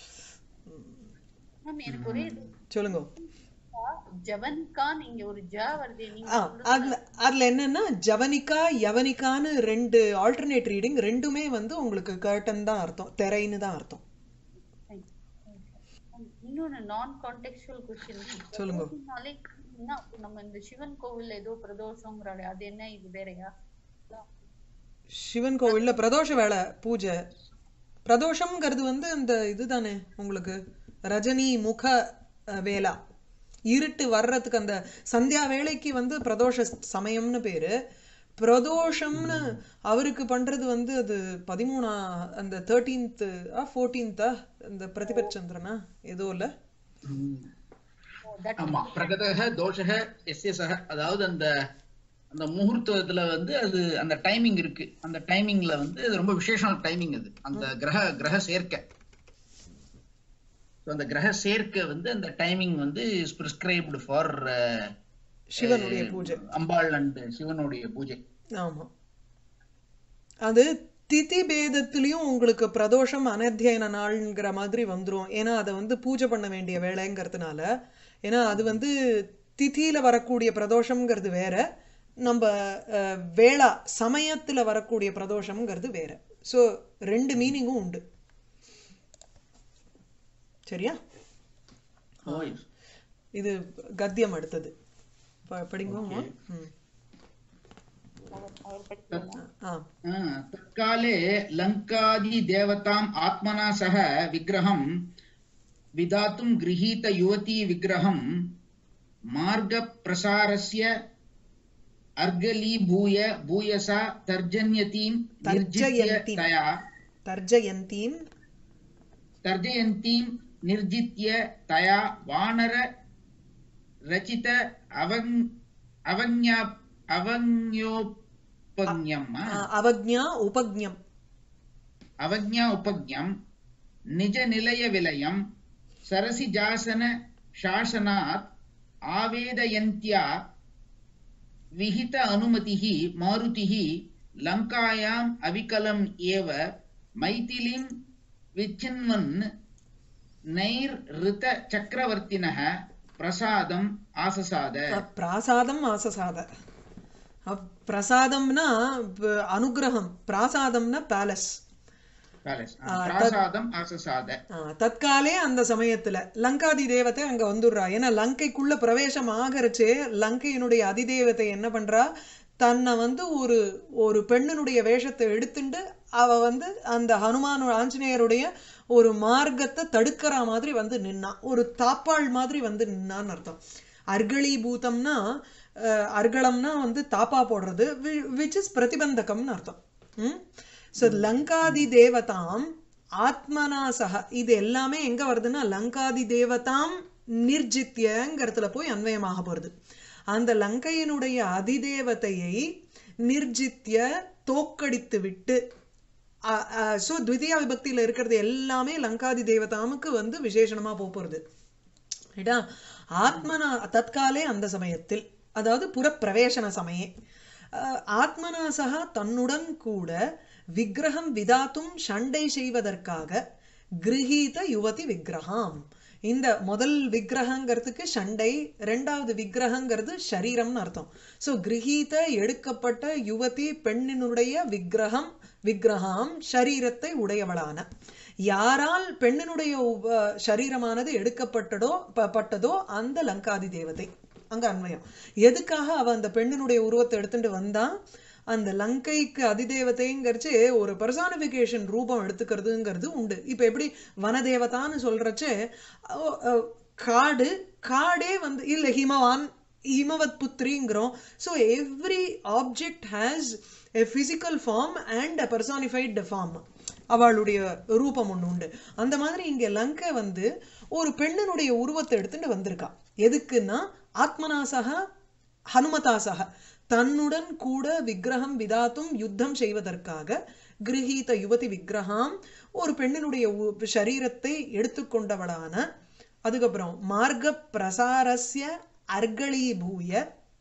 மேம் எனக்கு ஒரே இது சொல்லுங்க ஜவன் கான் இங்க ஒரு ஜ வருது நீங்க ஆ, சொல்றது அதுல அதுல என்னன்னா ஜவனிகா யவனிகான்னு ரெண்டு ஆல்டர்னேட் ரீடிங் ரெண்டுமே வந்து உங்களுக்கு கர்டன் தான் அர்த்தம் திரைன்னு தான் அர்த்தம் இன்னொன்னு நான் கான்டெக்சுவல் கொஸ்டின் சொல்லுங்க. என்ன நம்ம இந்த சிவன் கோவில்ல ஏதோ பிரதோஷங்கிறாளே அது என்ன இது வேறயா சிவன் கோவில்ல பிரதோஷ வேலை பூஜை பிரதோஷம்ங்கிறது வந்து அந்த இதுதானே உங்களுக்கு ரஜினி முக அஹ், வேலா இருட்டு வர்றதுக்கு அந்த சந்தியா வேளைக்கு வந்து பிரதோஷ சமயம்னு பேரு பிரதோஷம்னு அவருக்கு பண்றது வந்து அது பதிமூணா அந்த தேர்ட்டீன்த் ஃபோர்டீன்த்தா அந்த பிரதிபத் சந்திரனா ஏதோ இல்ல தட் ஆமா பிரகதக தோஷக எஸ்ய சக அதாவது அந்த அந்த முகூர்த்தத்துல வந்து அது அந்த டைமிங் இருக்கு அந்த டைமிங்ல வந்து அது ரொம்ப விசேஷமான டைமிங் அது அந்த கிரக கிரக சேர்க்கை So, அந்த கிரக சேர்க்கை வந்து அந்த டைமிங் வந்து பிரிஸ்கிரைப்டு ஃபார் சிவனுடைய பூஜை அம்பாள் அண்ட் சிவனுடைய பூஜை ஆமா அது திதி பேதத்திலையும் உங்களுக்கு பிரதோஷம் அனத்தியன நாள்ங்கிற மாதிரி வந்துரும் ஏன்னா அதை வந்து பூஜை பண்ண வேண்டிய வேலைங்கிறதுனால ஏன்னா அது வந்து திதியில வரக்கூடிய பிரதோஷம்ங்கிறது வேற நம்ம அஹ், வேளா சமயத்துல வரக்கூடிய பிரதோஷம்ங்கிறது வேற ஸோ ரெண்டு மீனிங்கும் உண்டு சரியா ஓ இது கத்தியம் அடுத்தது ப- படிங்க ம் படிக்கலாம் ஆ आ, तत्काले लङ्कादिदेवताम् आत्मना सह विग्रहं विधातुं गृहीतयुवती विग्रहं मार्गप्रसारस्य अर्गलीभूय भूयसा तर्जन्यतीं निर्जित्य तर्जयन्तीम्। तया தர்ஜயந்தீம் तर्जयन्तीं निर्जित्य तया वानर रचित अवङ् अवज्ञा अवज्ञोपज्ञम् ஆ, அவக்ஞா உபக்ஞம் अवज्ञा उपज्ञम् निजनिलयविलयं सरसिजासन शासनात् आवेदयन्त्या विहित अनुमतिः मारुतिः लङ्कायाम् अविकलम् एव मैथिलीं विच्छिन्वन् नैरृतचक्रवर्तिनः प्रसादम् आससाद அ, பிராசாதம் ஆசசாத அ, பிரசாதம்னா ப- அனுக்கிரகம் பிராசாதம்னா பேலஸ் Palace. ஆ, தத்- प्रासादम् आससाद தற்காலே அந்த சமயத்துல லங்காதி தேவதை அங்க வந்துடுறா ஏன்னா லங்கைக்குள்ள பிரவேசம் ஆகறச்சே லங்கையினுடைய அதிதேவதை என்ன பண்றா தன்னை வந்து ஒரு ஒரு பெண்ணினுடைய வேஷத்தை எடுத்துண்டு அவ வந்து அந்த ஹனுமான் ஆஞ்சநேயருடைய ஒரு மார்க்கத்தை தடுக்கிற மாதிரி வந்து நின்னா ஒரு தாப்பாள் மாதிரி வந்து நின்னான்னு அர்த்தம் அர்களீபூதம்னா அஹ், அர்களம்னா வந்து தாப்பா போடுறது விச் இஸ் பிரதிபந்தகம்னு அர்த்தம் ம் ஸோ லங்காதி தேவதாம் ஆத்மனா சக இது எல்லாமே எங்க வருதுன்னா லங்காதி தேவதாம் நிர்ஜித்யங்கிறதுல போய் அன்வயமாக போறது அந்த லங்கையினுடைய அதிதேவதையை நிர்ஜித்ய தோக்கடித்து விட்டு ஸோ த்விதியா விபக்தியில இருக்கிறது எல்லாமே லங்காதி தேவதாமுக்கு வந்து விசேஷணமா போக போறது ரைட்டா ஆத்மனா தற்காலே அந்த சமயத்தில் அதாவது புறப்பிரவேசன சமயே அஹ், ஆத்மனா சகா தன்னுடன் கூட விக்கிரகம் விதாத்தும் சண்டை செய்வதற்காக கிரகீத யுவதி விக்கிரகாம் இந்த முதல் விக்கிரகங்கிறதுக்கு சண்டை ரெண்டாவது விக்கிரகங்கிறது சரீரம்னு அர்த்தம் ஸோ கிரகீத எடுக்கப்பட்ட யுவதி பெண்ணினுடைய விக்கிரகம் விக்கிரகாம் சரீரத்தை உடையவளான யாரால் பெண்ணினுடைய உப- சரீரமானது எடுக்கப்பட்டதோ ப- பட்டதோ அந்த லங்காதி தேவதை அங்க அன்வயம் எதுக்காக அவ அந்த பெண்ணினுடைய உருவத்தை எடுத்துட்டு வந்தா அந்த லங்கைக்கு அதிதேவதைங்கிறச்சு ஒரு பர்சானிபிகேஷன் ரூபம் எடுத்துக்கிறதுங்கிறது உண்டு இப்ப எப்படி வனதேவதான்னு சொல்றச்சு அஹ், அஹ், காடு காடே வந்து இல்ல ஹிமவான் ஹிமவத் புத்ரிங்கிறோம் so every object has a physical form and a personified form அவளுடைய ரூபம் ஒண்ணு உண்டு அந்த மாதிரி இங்க லங்கை வந்து ஒரு பெண்ணினுடைய உருவத்தை எடுத்துட்டு வந்திருக்கா எதுக்குன்னா ஆத்மனாசக ஹனுமதாசக தன்னுடன் கூட விக்கிரகம் விதாத்தும் யுத்தம் செய்வதற்காக கிரகீத யுவதி விக்கிரகாம் ஒரு பெண்ணினுடைய உ- சரீரத்தை எடுத்துக்கொண்டவளான அதுக்கப்புறம் மார்க்க பிரசாரஸ்ய அர்களீபூய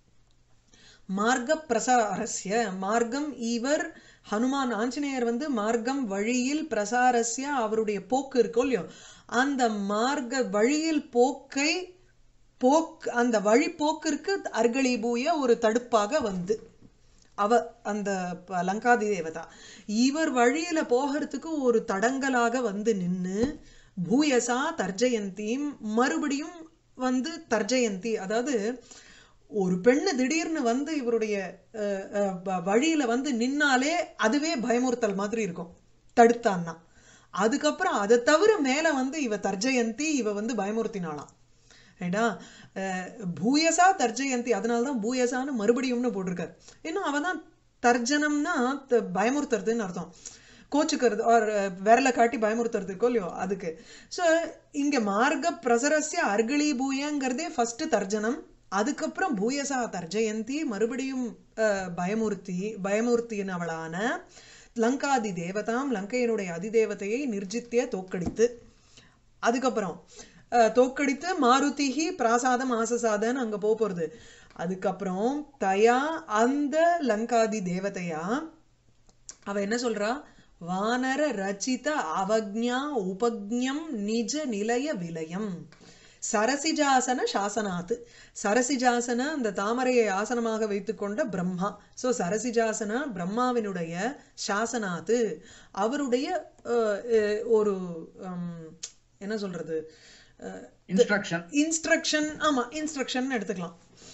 மார்க்க பிரசாரஸ்ய மார்க்கம் இவர் ஹனுமான் ஆஞ்சநேயர் வந்து மார்க்கம் வழியில் பிரசாரஸ்ய அவருடைய போக்கு இருக்கோ இல்லையோ அந்த மார்க்க வழியில் போக்கை போக் அந்த வழி போக்கிற்கு அர்களீபூய ஒரு தடுப்பாக வந்து அவ அந்த ப- லங்காதி தேவதா இவர் வழியில போகிறதுக்கு ஒரு தடங்கலாக வந்து நின்னு பூயசா தர்ஜயந்தியும் மறுபடியும் வந்து தர்ஜயந்தி அதாவது ஒரு பெண்ணு திடீர்னு வந்து இவருடைய அஹ், அஹ், வ- வழியில வந்து நின்னாலே அதுவே பயமுறுத்தல் மாதிரி இருக்கும் தடுத்தான்னா அதுக்கப்புறம் அதை தவிர மேல வந்து இவ தர்ஜயந்தி இவ வந்து பயமுறுத்தினாளாம் ரைட்டா அஹ், பூயசா தர்ஜயந்தி அதனால தான் பூயசான்னு மறுபடியும்னு போட்டிருக்காரு இன்னும் அவ தான் தர்ஜனம்னா த- பயமுறுத்துறதுன்னு அர்த்தம் கோச்சுக்கிறது ஆர் விரலை காட்டி பயமுறுத்துறது இருக்கோ இல்லையோ அதுக்கு ஸோ இங்க மார்க்க பிரசரஸ்ய அர்களி பூயங்கிறதே ஃபர்ஸ்ட் தர்ஜனம் அதுக்கப்புறம் பூயசா தர்ஜயந்தி மறுபடியும் அஹ், பயமுறுத்தி பயமுறுத்தினவளான லங்காதி தேவதாம் லங்கையினுடைய அதிதேவதையை நிர்ஜித்திய தோக்கடித்து அதுக்கப்புறம் அஹ், தோக்கடித்து மாருதிஹி பிராசாதம் ஆசசாதன்னு அங்க போக போறது அதுக்கப்புறம் தயா அந்த லங்காதி தேவதையா அவ என்ன சொல்றா வானர ரச்சித அவக்ஞா உபக்ஞம் நிஜ நிலைய விலயம் சரசிஜாசன சாசனாத் சரசிஜாசன அந்த தாமரையை ஆசனமாக வைத்துக்கொண்ட பிரம்மா சோ சரசிஜாசன பிரம்மாவினுடைய சாசனாத்து அவருடைய அஹ், அஹ், ஒரு ஹம், என்ன சொல்றது இன்ஸ்ட்ரக்ஷன் இன்ஸ்ட்ரக்ஷன் ஆமா இன்ஸ்ட்ரக்ஷன் எடுத்துக்கலாம்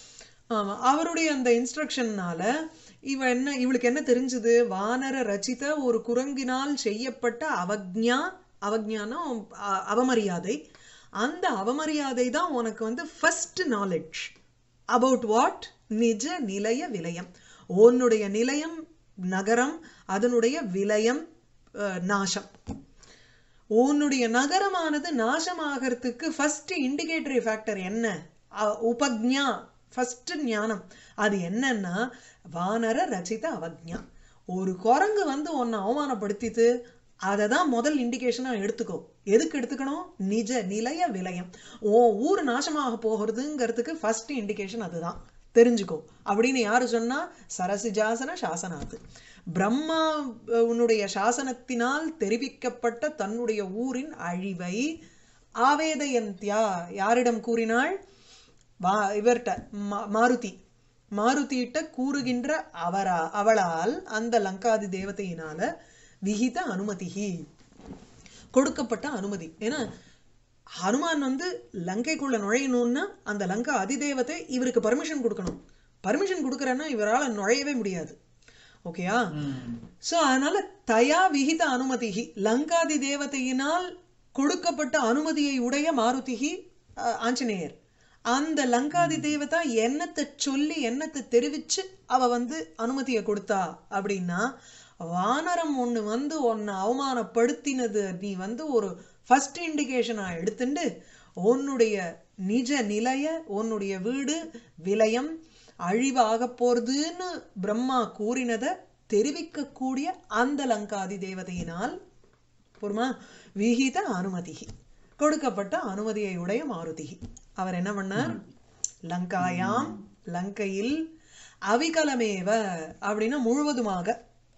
ஆமா அவருடைய அந்த இன்ஸ்ட்ரக்ஷன்னால இவ என்ன இவளுக்கு என்ன தெரிஞ்சது வானர ரச்சித ஒரு குரங்கினால் செய்யப்பட்ட அவக்ஞா அவக்ஞானா அ- அவமரியாதை அந்த அவமரியாதை தான் உனக்கு வந்து ஃபர்ஸ்ட் நாலேஜ் அபவுட் வாட் நிஜ நிலைய விலயம் உன்னுடைய நிலையம் நகரம் அதனுடைய விலயம் அஹ், நாசம் உன்னுடைய நகரமானது நாசமாகறதுக்கு ஃபர்ஸ்ட் இண்டிகேட்டரி ஃபேக்டர் என்ன அ- உபக்ஞா ஃபர்ஸ்ட் ஞானம் அது என்னன்னா வானர ரச்சித அவக்ஞா ஒரு குரங்கு வந்து உன்னை அவமானப்படுத்திட்டு அதை தான் முதல் இண்டிகேஷனா எடுத்துக்கோ எதுக்கு எடுத்துக்கணும் நிஜ நிலைய விலயம் ஓ ஊர் நாசமாக போகிறதுங்கிறதுக்கு ஃபர்ஸ்ட் இண்டிகேஷன் அதுதான் தெரிஞ்சுக்கோ அப்படின்னு யாரு சொன்னா சரசிஜாசன சாசனாத்து பிரம்மா அஹ், உன்னுடைய சாசனத்தினால் தெரிவிக்கப்பட்ட தன்னுடைய ஊரின் அழிவை ஆவேதயந்தியா யாரிடம் கூறினாள் வா இவர்கிட்ட மா- மாருதி மாருதியிட்ட கூறுகின்ற அவரா அவளால் அந்த லங்காதி தேவதையினால விகித அனுமதிஹி கொடுக்கப்பட்ட அனுமதி ஏன்னா ஹனுமான் வந்து லங்கைக்குள்ள நுழையணும்னா அந்த லங்கா அதிதேவதை இவருக்கு பர்மிஷன் கொடுக்கணும் பர்மிஷன் கொடுக்கறன்னா இவரால நுழையவே முடியாது ஓகேயா ம். சோ அதனால தயா விகித அனுமதிகி லங்காதி தேவதையினால் கொடுக்கப்பட்ட அனுமதியை உடைய மாருதிகி அஹ், ஆஞ்சநேயர் அந்த லங்காதி தேவதா என்னத்தை சொல்லி என்னத்தை தெரிவிச்சு அவ வந்து அனுமதியை கொடுத்தா அப்படின்னா வானரம் ஒண்ணு வந்து உன்னை அவமானப்படுத்தினது நீ வந்து ஒரு ஃபர்ஸ்ட் இண்டிகேஷனா எடுத்துண்டு உன்னுடைய நிஜ நிலைய உன்னுடைய வீடு விலயம் அழிவாக போறதுன்னு பிரம்மா கூறினதை தெரிவிக்கக்கூடிய அந்த லங்காதி தேவதையினால் பொறுமா விகித அனுமதிகி கொடுக்கப்பட்ட அனுமதியை உடைய மாருதிகி அவர் என்ன பண்ணார் லங்காயாம் லங்கையில் அவிகலமேவ அப்படின்னா முழுவதுமாக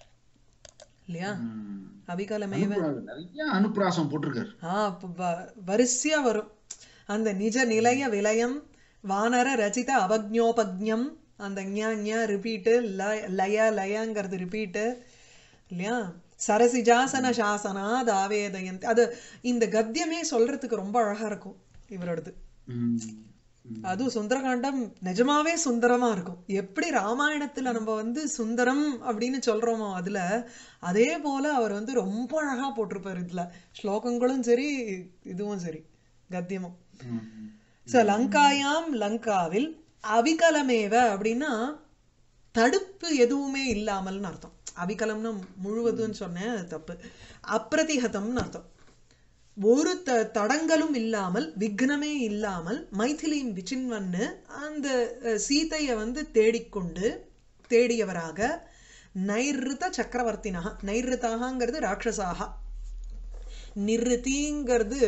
இல்லையா ம். அவிகலமேவ அனுப்புறாரு. நிறைய அனுப்பிராசம் போட்டிருக்காரு ஆ அப்ப வ- வரிசையா வரும் அந்த நிஜ நிலைய விலயம் வானர ரச்சித அபக்ஞோபக்ஞம் அந்த ஞா ஞா ரிப்பீட்டு லய லயங்கிறது ரிப்பீட்டு இல்லையா சரசிஜாசன சாசனா தாவேதயந்த் அது இந்த கத்தியமே சொல்றதுக்கு ரொம்ப அழகா இருக்கும் இவரோடது ம். ம். அதுவும் சுந்தரகாண்டம் நிஜமாவே சுந்தரமா இருக்கும் எப்படி ராமாயணத்துல நம்ம வந்து சுந்தரம் அப்படின்னு சொல்றோமோ அதுல அதே போல அவர் வந்து ரொம்ப அழகா போட்டிருப்பாரு இதுல ஸ்லோகங்களும் சரி இதுவும் சரி கத்தியமும் ம். சோ லங்காயாம் லங்காவில் அவிகலமேவ அப்படின்னா தடுப்பு எதுவுமே இல்லாமல்னு அர்த்தம் அவிகலம்னு முழுவதும் சொன்னேன் அது தப்பு அப்பிரதிகதம்னு அர்த்தம் ஒரு த தடங்களும் இல்லாமல் விக்னமே இல்லாமல் மைதிலியும் விச்சின்வன்னு அந்த அஹ், சீதையை வந்து தேடிக்கொண்டு தேடியவராக நைருத சக்கரவர்த்தினக நைருதாகங்கிறது ராட்சசாக நிருதிங்கிறது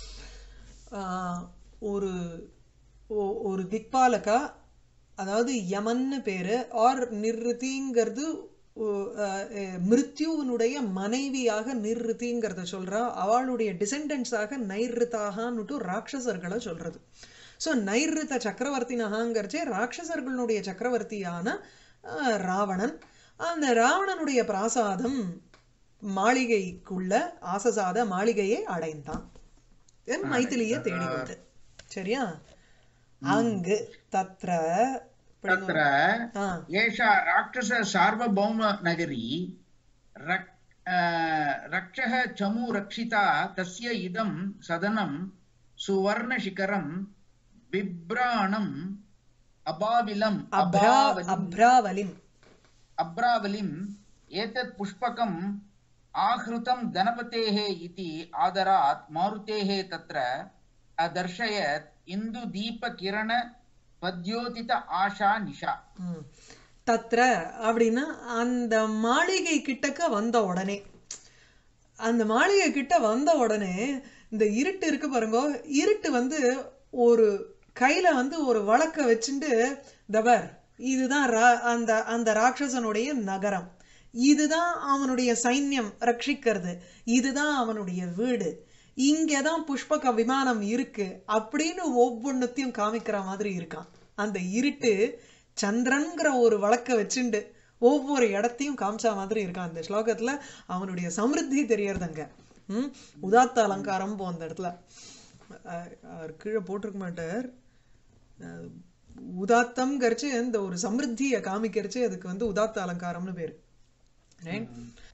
ஆஹ், ஒரு ஒ- ஒரு திக்பாலகா அதாவது யமன்னு பேரு ஆர் நிர்ருதிங்கிறது ஒ- அஹ், அஹ், மிருத்யுவினுடைய மனைவியாக நிர்ருதிங்கிறத சொல்றா அவளுடைய டிசெண்டன்ஸாக நைருதாகன்னுட்டு ராட்சசர்களை சொல்றது ஸோ நைருத சக்கரவர்த்தினகாங்கிறச்சே ராட்சசர்களுடைய சக்கரவர்த்தியான அஹ், ராவணன் அந்த ராவணனுடைய பிராசாதம் மாளிகைக்குள்ள ஆசசாத மாளிகையை அடைந்தான் என் மைதிலிய தேடி வந்து சரியா அங்கு தத்ர तत्र ஆ एषा राक्षस सार्वभौम नगरी रक् अ, रक्षः चमु रक्षिता तस्य इदं सदनं सुवर्णशिखरं बिभ्राणम् अबाविलम् அப்ரா अबावलिम् அப்ராவலிம் अब्रावलिम् एतत् पुष्पकम् आहृतं गणपतेः इति आदरात् मारुतेः तत्र अदर्शयत् इन्दुदीपकिरण पद्योतित आशा निशा ம். தத்ர அப்படின்னா அந்த மாளிகை கிட்டக்க வந்த உடனே அந்த மாளிகை கிட்ட வந்த உடனே இந்த இருட்டு இருக்கு பாருங்க இருட்டு வந்து ஒரு கையில வந்து ஒரு வழக்க வச்சுட்டு தபர் இதுதான் ரா- அந்த அந்த ராட்சசனுடைய நகரம் இதுதான் அவனுடைய சைன்யம் ரட்சிக்கிறது இதுதான் அவனுடைய வீடு இங்கதான் புஷ்பக விமானம் இருக்கு அப்படின்னு ஒவ்வொன்னுத்தையும் காமிக்கிற மாதிரி இருக்கான் அந்த இருட்டு சந்திரன்கிற ஒரு வழக்க வச்சுண்டு ஒவ்வொரு இடத்தையும் காமிச்சா மாதிரி இருக்கான் அந்த ஸ்லோகத்துல அவனுடைய சமிருத்தி தெரியறதுங்க ம் உதாத்த அலங்காரம் போ அந்த இடத்துல அஹ் அவர் கீழே போட்டிருக்க மாட்டார் அஹ் உதாத்தம் கரிச்சு இந்த ஒரு சமிருத்தியை காமிக்கிறச்சு அதுக்கு வந்து உதாத்த அலங்காரம்னு பேரு ரைட்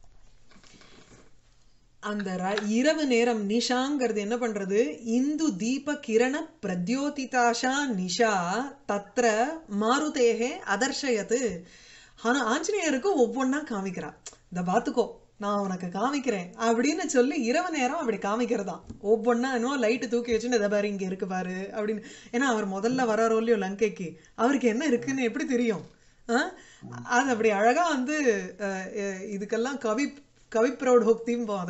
அந்த ர- இரவு நேரம் நிஷாங்கிறது என்ன பண்றது இந்து தீப கிரண பிரத்யோதிதாஷா நிஷா தத்ர மாருதேகே அதர்ஷயத்து ஆனா ஆஞ்சநேயருக்கு ஒவ்வொன்னா காமிக்கிறா இந்த பாத்துக்கோ நான் உனக்கு காமிக்கிறேன் அப்படின்னு சொல்லி இரவு நேரம் அப்படி காமிக்கிறதா ஒவ்வொன்னா இன்னும் லைட்டு தூக்கி வச்சுன்னு இதை பாரு இங்க இருக்கு பாரு அப்படின்னு ஏன்னா அவர் முதல்ல வராரோ இல்லையோ லங்கைக்கு அவருக்கு என்ன இருக்குன்னு எப்படி தெரியும் ஆ? அது அப்படி அழகா வந்து அஹ், அஹ், இதுக்கெல்லாம் கவி கவி பிரௌடோக்தியும் போத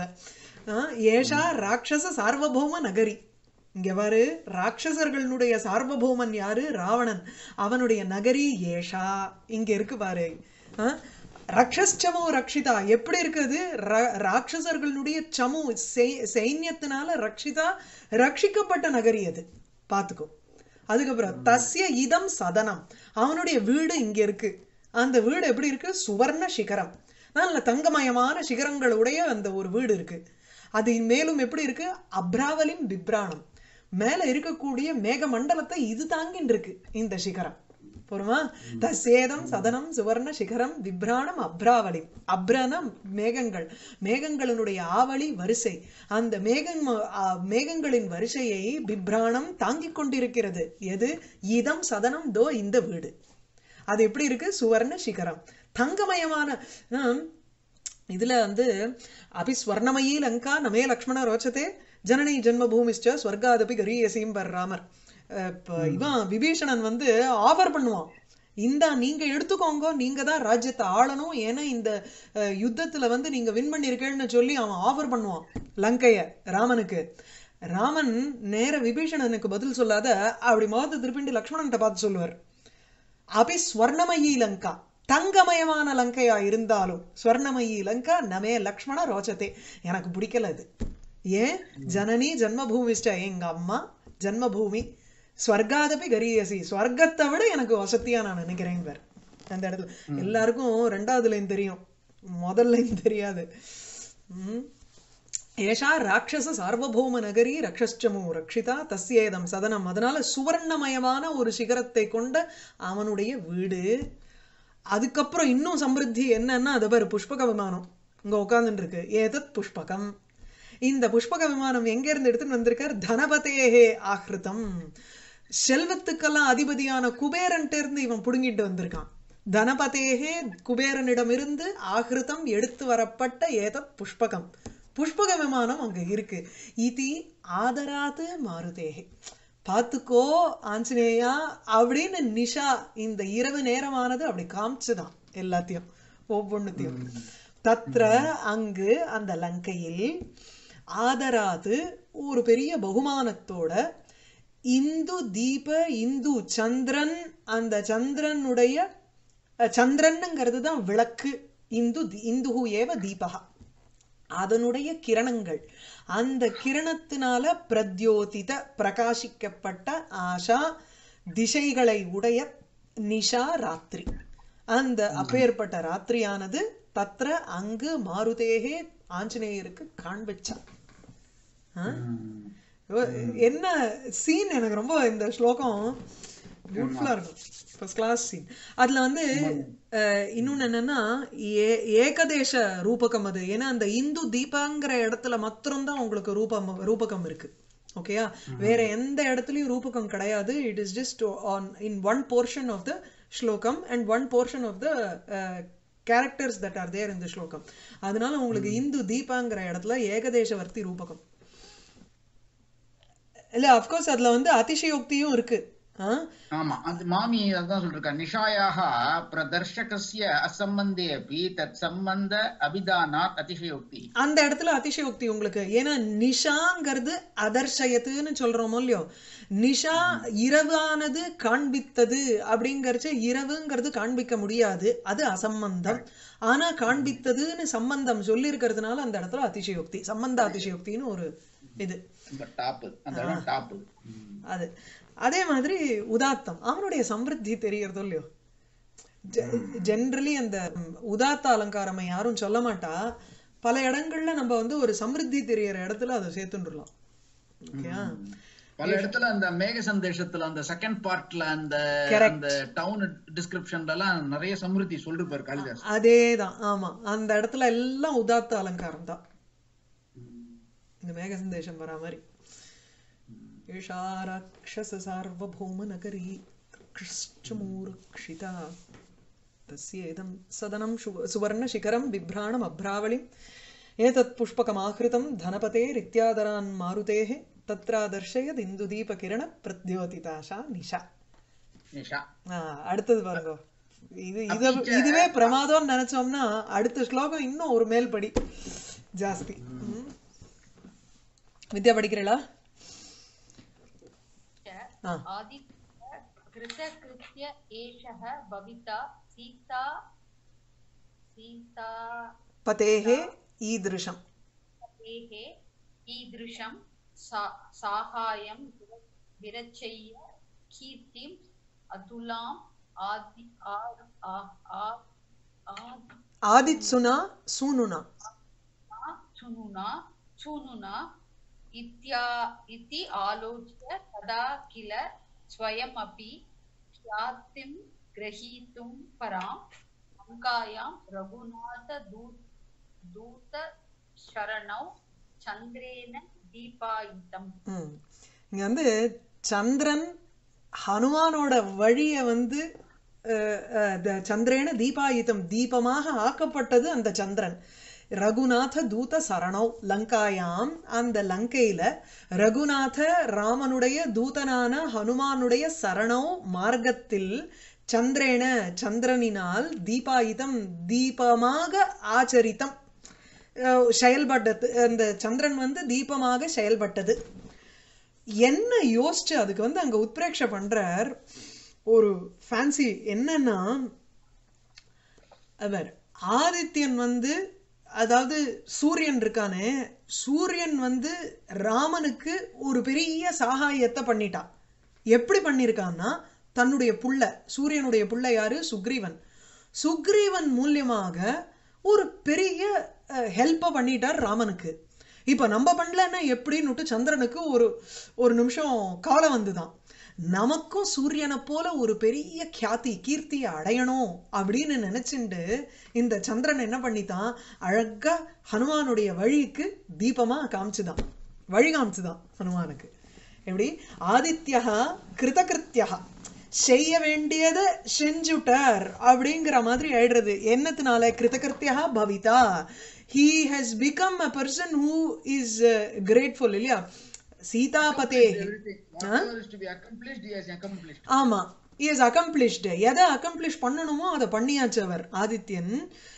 ஏஷா ராட்சச சார்வபௌம நகரி இங்க பாரு ராட்சசர்களுடைய சார்வபௌமன் யாரு ராவணன் அவனுடைய நகரி ஏஷா இங்க இருக்கு பாரு ஆ? ரக்ஷஸ்சமோ ரக்ஷிதா எப்படி இருக்குது ர- ராட்சசர்களுடைய சமு செய்- சைன்யத்தினால ரக்ஷிதா ரட்சிக்கப்பட்ட நகரி அது பாத்துக்கோ அதுக்கப்புறம் தஸ்ய இதம் சதனம் அவனுடைய வீடு இங்க இருக்கு அந்த வீடு எப்படி இருக்கு சுவர்ண சிகரம் நல்ல தங்கமயமான சிகரங்களுடைய அந்த ஒரு வீடு இருக்கு அது மேலும் எப்படி இருக்கு அப்ராவலிம் பிப்ராணம் மேல இருக்கக்கூடிய மேக மண்டலத்தை இது தாங்கின்னு இருக்கு இந்த சிகரம் போருமா தசேதம் சதனம் சுவர்ண சிகரம் விப்ராணம் அப்ராவலிம் அப்ரனம் மேகங்கள் மேகங்களினுடைய ஆவளி வரிசை அந்த மேகம் ஆ, மேகங்களின் வரிசையை பிப்ராணம் தாங்கிக் கொண்டிருக்கிறது எது இதம் சதனம் தோ இந்த வீடு அது எப்படி இருக்கு சுவர்ண சிகரம் தங்கமயமான ஹம், இதுல வந்து அபி ஸ்வர்ணமயி லங்கா நமே லக்ஷ்மண ரோச்சதே ஜனனி ஜென்மபூமிஷ்ட ஸ்வர்காதபி கரியசீம் பர் ராமர் அஹ் இப்ப இவன் விபீஷணன் வந்து ஆஃபர் பண்ணுவான் இந்தா நீங்க எடுத்துக்கோங்க நீங்க தான் ராஜ்யத்தை ஆளணும் ஏன்னா இந்த அஹ், யுத்தத்துல வந்து நீங்க வின் பண்ணிருக்கேன்னு சொல்லி அவன் ஆஃபர் பண்ணுவான் லங்கைய ராமனுக்கு ராமன் நேர விபீஷணனுக்கு பதில் சொல்லாத அப்படி முகத்தை திருப்பிண்டு லக்ஷ்மணன்கிட்ட பார்த்து சொல்லுவார் அபி ஸ்வர்ணமயி லங்கா தங்கமயமான லங்கையா இருந்தாலும் ஸ்வர்ணமயி லங்கா நமே லக்ஷ்மண ரோச்சதே எனக்கு பிடிக்கல அது ஏன் ஜனனி ஜன்மபூமிஷ்ட எங்க அம்மா ஜன்மபூமி ஸ்வர்காதபி கரியசி ஸ்வர்க்கத்தை விட எனக்கு வசதியா நான் நினைக்கிறேன் பார் அந்த இடத்துல எல்லாருக்கும் ரெண்டாவது லைன் தெரியும் முதல் லைன் தெரியாது ம் ஏஷா ராட்சச சார்வபௌம நகரி ரக்ஷஸ்சமு ரக்ஷிதா தஸ்யேதம் சதனம் அதனால சுவர்ணமயமான ஒரு சிகரத்தை கொண்ட அவனுடைய வீடு அதுக்கப்புறம் இன்னும் சமிருத்தி என்னன்னா அது பாரு புஷ்பக விமானம் இங்க உட்கார்ந்துட்டு இருக்கு ஏதத் புஷ்பகம் இந்த புஷ்பக விமானம் எங்க இருந்து எடுத்துட்டு வந்திருக்கார் தனபதேஹே ஆஹ்ருதம் செல்வத்துக்கெல்லாம் அதிபதியான குபேரன்ட்ட இருந்து இவன் புடுங்கிட்டு வந்திருக்கான் தனபதேகே குபேரனிடமிருந்து ஆகிருதம் எடுத்து வரப்பட்ட ஏதத் புஷ்பகம் புஷ்பக விமானம் அங்க இருக்கு இதி ஆதராது மாருதேகே பார்த்துக்கோ ஆஞ்சநேயா அப்படின்னு நிஷா இந்த இரவு நேரமானது அப்படி காமிச்சுதான் எல்லாத்தையும் ஒவ்வொன்னுத்தையும் தத்ர அங்கு அந்த லங்கையில் ஆதராது ஒரு பெரிய பகுமானத்தோட இந்து தீப இந்து சந்திரன் அந்த சந்திரனுடைய அஹ், சந்திரனுங்கிறது தான் விளக்கு இந்து தி- இந்துஹு ஏவ தீபகா அதனுடைய கிரணங்கள் அந்த கிரணத்தினால பிரத்யோதித பிரகாசிக்கப்பட்ட ஆஷா திசைகளை உடைய நிஷா ராத்திரி அந்த அப்பேற்பட்ட ராத்திரியானது தத்ர அங்கு மாருதேகே ஆஞ்சநேயருக்கு காண்பிச்சா ஆ? என்ன சீன் எனக்கு ரொம்ப இந்த ஸ்லோகம் பியூட்டிஃபுல்லா இருக்கும் ஃபர்ஸ்ட் கிளாஸ் சீன் அதுல வந்து அஹ், இன்னொன்னு என்னன்னா ஏ- ஏகதேச ரூபகம் அது ஏன்னா அந்த இந்து தீபாங்கிற இடத்துல மாத்திரம்தான் உங்களுக்கு ரூபம் ரூபகம் இருக்கு ஓகேயா வேற எந்த இடத்துலயும் ரூபகம் கிடையாது it is just on in one portion of the ஸ்லோகம் and one portion of the characters that are there இந்த ஸ்லோகம் அதனால உங்களுக்கு இந்து தீபாங்கிற இடத்துல ஏகதேசவர்த்தி ரூபகம் இல்ல அஃப்கோர்ஸ் அதுல வந்து அதிசயோக்தியும் இருக்கு ஆ? ஆமா அது மாமி அதான் சொல்லிருக்கா நிஷாயாக பிரதர்ஷகஸ்ய அசம்பந்தே அப்படி தத் சம்பந்த அபிதானாத் அதிசயோக்தி அந்த இடத்துல அதிசயோக்தி உங்களுக்கு ஏன்னா நிஷாங்கிறது அதர்ஷயத்துன்னு சொல்றோமோ இல்லையோ நிஷா இரவானது காண்பித்தது அப்படிங்கறச்ச இரவுங்கிறது காண்பிக்க முடியாது அது அசம்பந்தம் ஆனா காண்பித்ததுன்னு சம்பந்தம் சொல்லி இருக்கிறதுனால அந்த இடத்துல அதிசயோக்தி சம்பந்த அதிசயோக்தின்னு ஒரு இது இந்த டாப் அந்த இடம் டாப் அது அதே மாதிரி உதாத்தம் அவனுடைய சம்ருத்தி தெரியறதோ இல்லையோ ஜென்ரலி அந்த ம், உதாத்த அலங்காரம் யாரும் சொல்ல மாட்டா பல இடங்கள்ல நம்ம வந்து ஒரு சம்ருத்தி தெரியற இடத்துல அதை சேர்த்துட்டுலாம் ஓகேயா பல இடத்துல அந்த மேக சந்தேஷத்துல அந்த செகண்ட் பார்ட்ல அந்த Correct. அந்த டவுன் டிஸ்கிரிப்ஷன்ல எல்லாம் நிறைய சம்ருத்தி சொல்லிருப்பாரு காளிதாஸ் அதேதான் ஆமா அந்த இடத்துல எல்லாம் உதாத்த அலங்காரம் தான் இந்த மேக சந்தேஷம் வரா மாதிரி ஏஷா ராட்சச சார்வபௌம நகரி கிருஷ்ணமூர்க்ஷிதா तस्येदं सदनं शु- सुवर्णशिखरं बिभ्राणम् अभ्रावलिम् एतत् पुष्पकमाहृतं धनपतेरित्यादरान् मारुतेः तत्रादर्शयदिन्दुदीपकिरणप्रद्योतिताशा निशा நிஷா ஆ, அடுத்தது பாருங்க இது இத இதுவே பிரமாதம்னு நினைச்சோம்னா அடுத்த ஸ்லோகம் இன்னும் ஒரு மேல்படி ஜாஸ்தி ம். வித்யா படிக்கிறீங்களா ஆ. आदित्य कृतकृत्य एषः भविता सीता सीता பதேஹே ஈதிருஷம் तेः ईदृशं सा साहाय्यं विर- विरचय्य कीर्तिम् अतुलाम् आदि आ- आ- आ- आदि ஆதித்சுனா சூனுனா चुनुना चुनुना इत्या इति आलोच्य तदा किल स्वयमपि ख्यातिं ग्रहीतुं परां लङ्कायां रघुनाथदूत दूतशरणौ चन्द्रेण दीपायितम् ம். இங்க வந்து சந்திரன் ஹனுமானோட வழிய வந்து அஹ், அஹ், த- சந்திரேன தீபாயுதம் தீபமாக ஆக்கப்பட்டது அந்த சந்திரன் ரகுநாத தூத சரணௌ லங்காயாம் அந்த லங்கையில ரகுநாத ராமனுடைய தூதனான ஹனுமானுடைய சரணௌ மார்க்கத்தில் சந்திரேன சந்திரனினால் தீபாயுதம் தீபமாக ஆச்சரித்தம் அஹ், செயல்பட்டது அந்த சந்திரன் வந்து தீபமாக செயல்பட்டது என்ன யோசிச்சு அதுக்கு வந்து அங்க உத்பிரேட்ச பண்றார் ஒரு ஃபேன்சி என்னன்னா அவர் ஆதித்யன் வந்து அதாவது சூரியன் இருக்கானே சூரியன் வந்து ராமனுக்கு ஒரு பெரிய சாகாயத்தை பண்ணிட்டான் எப்படி பண்ணியிருக்கான்னா தன்னுடைய புள்ள சூரியனுடைய புள்ள யாரு சுக்ரீவன் சுக்ரீவன் மூலியமாக ஒரு பெரிய ஹெல்ப்பை பண்ணிட்டார் ராமனுக்கு இப்போ நம்ம பண்ணலன்னா எப்படின்னுட்டு சந்திரனுக்கு ஒரு ஒரு நிமிஷம் கவலை வந்துதான் நமக்கும் சூரியனை போல ஒரு பெரிய கியாதி கீர்த்தியை அடையணும் அப்படின்னு நினைச்சுண்டு இந்த சந்திரன் என்ன பண்ணித்தான் அழகா ஹனுமானுடைய வழிக்கு தீபமா காமிச்சுதான் வழி காமிச்சுதான் ஹனுமானுக்கு எப்படி ஆதித்யா கிருதகிருத்தியா செய்ய வேண்டியதை செஞ்சுட்டார் அப்படிங்கிற மாதிரி ஆயிடுறது என்னத்தினால கிருதகிருத்தியா பவிதா he has become a person who is grateful இல்லையா சீதாபதே everything whatever is to be accomplished he has accomplished ஆமா இஸ் அக்கம்ப்ளிஷ்டு எதை அக்கம்ப்ளிஷ் பண்ணணுமோ அதை பண்ணியாச்சு அவர் ஆதித்யன்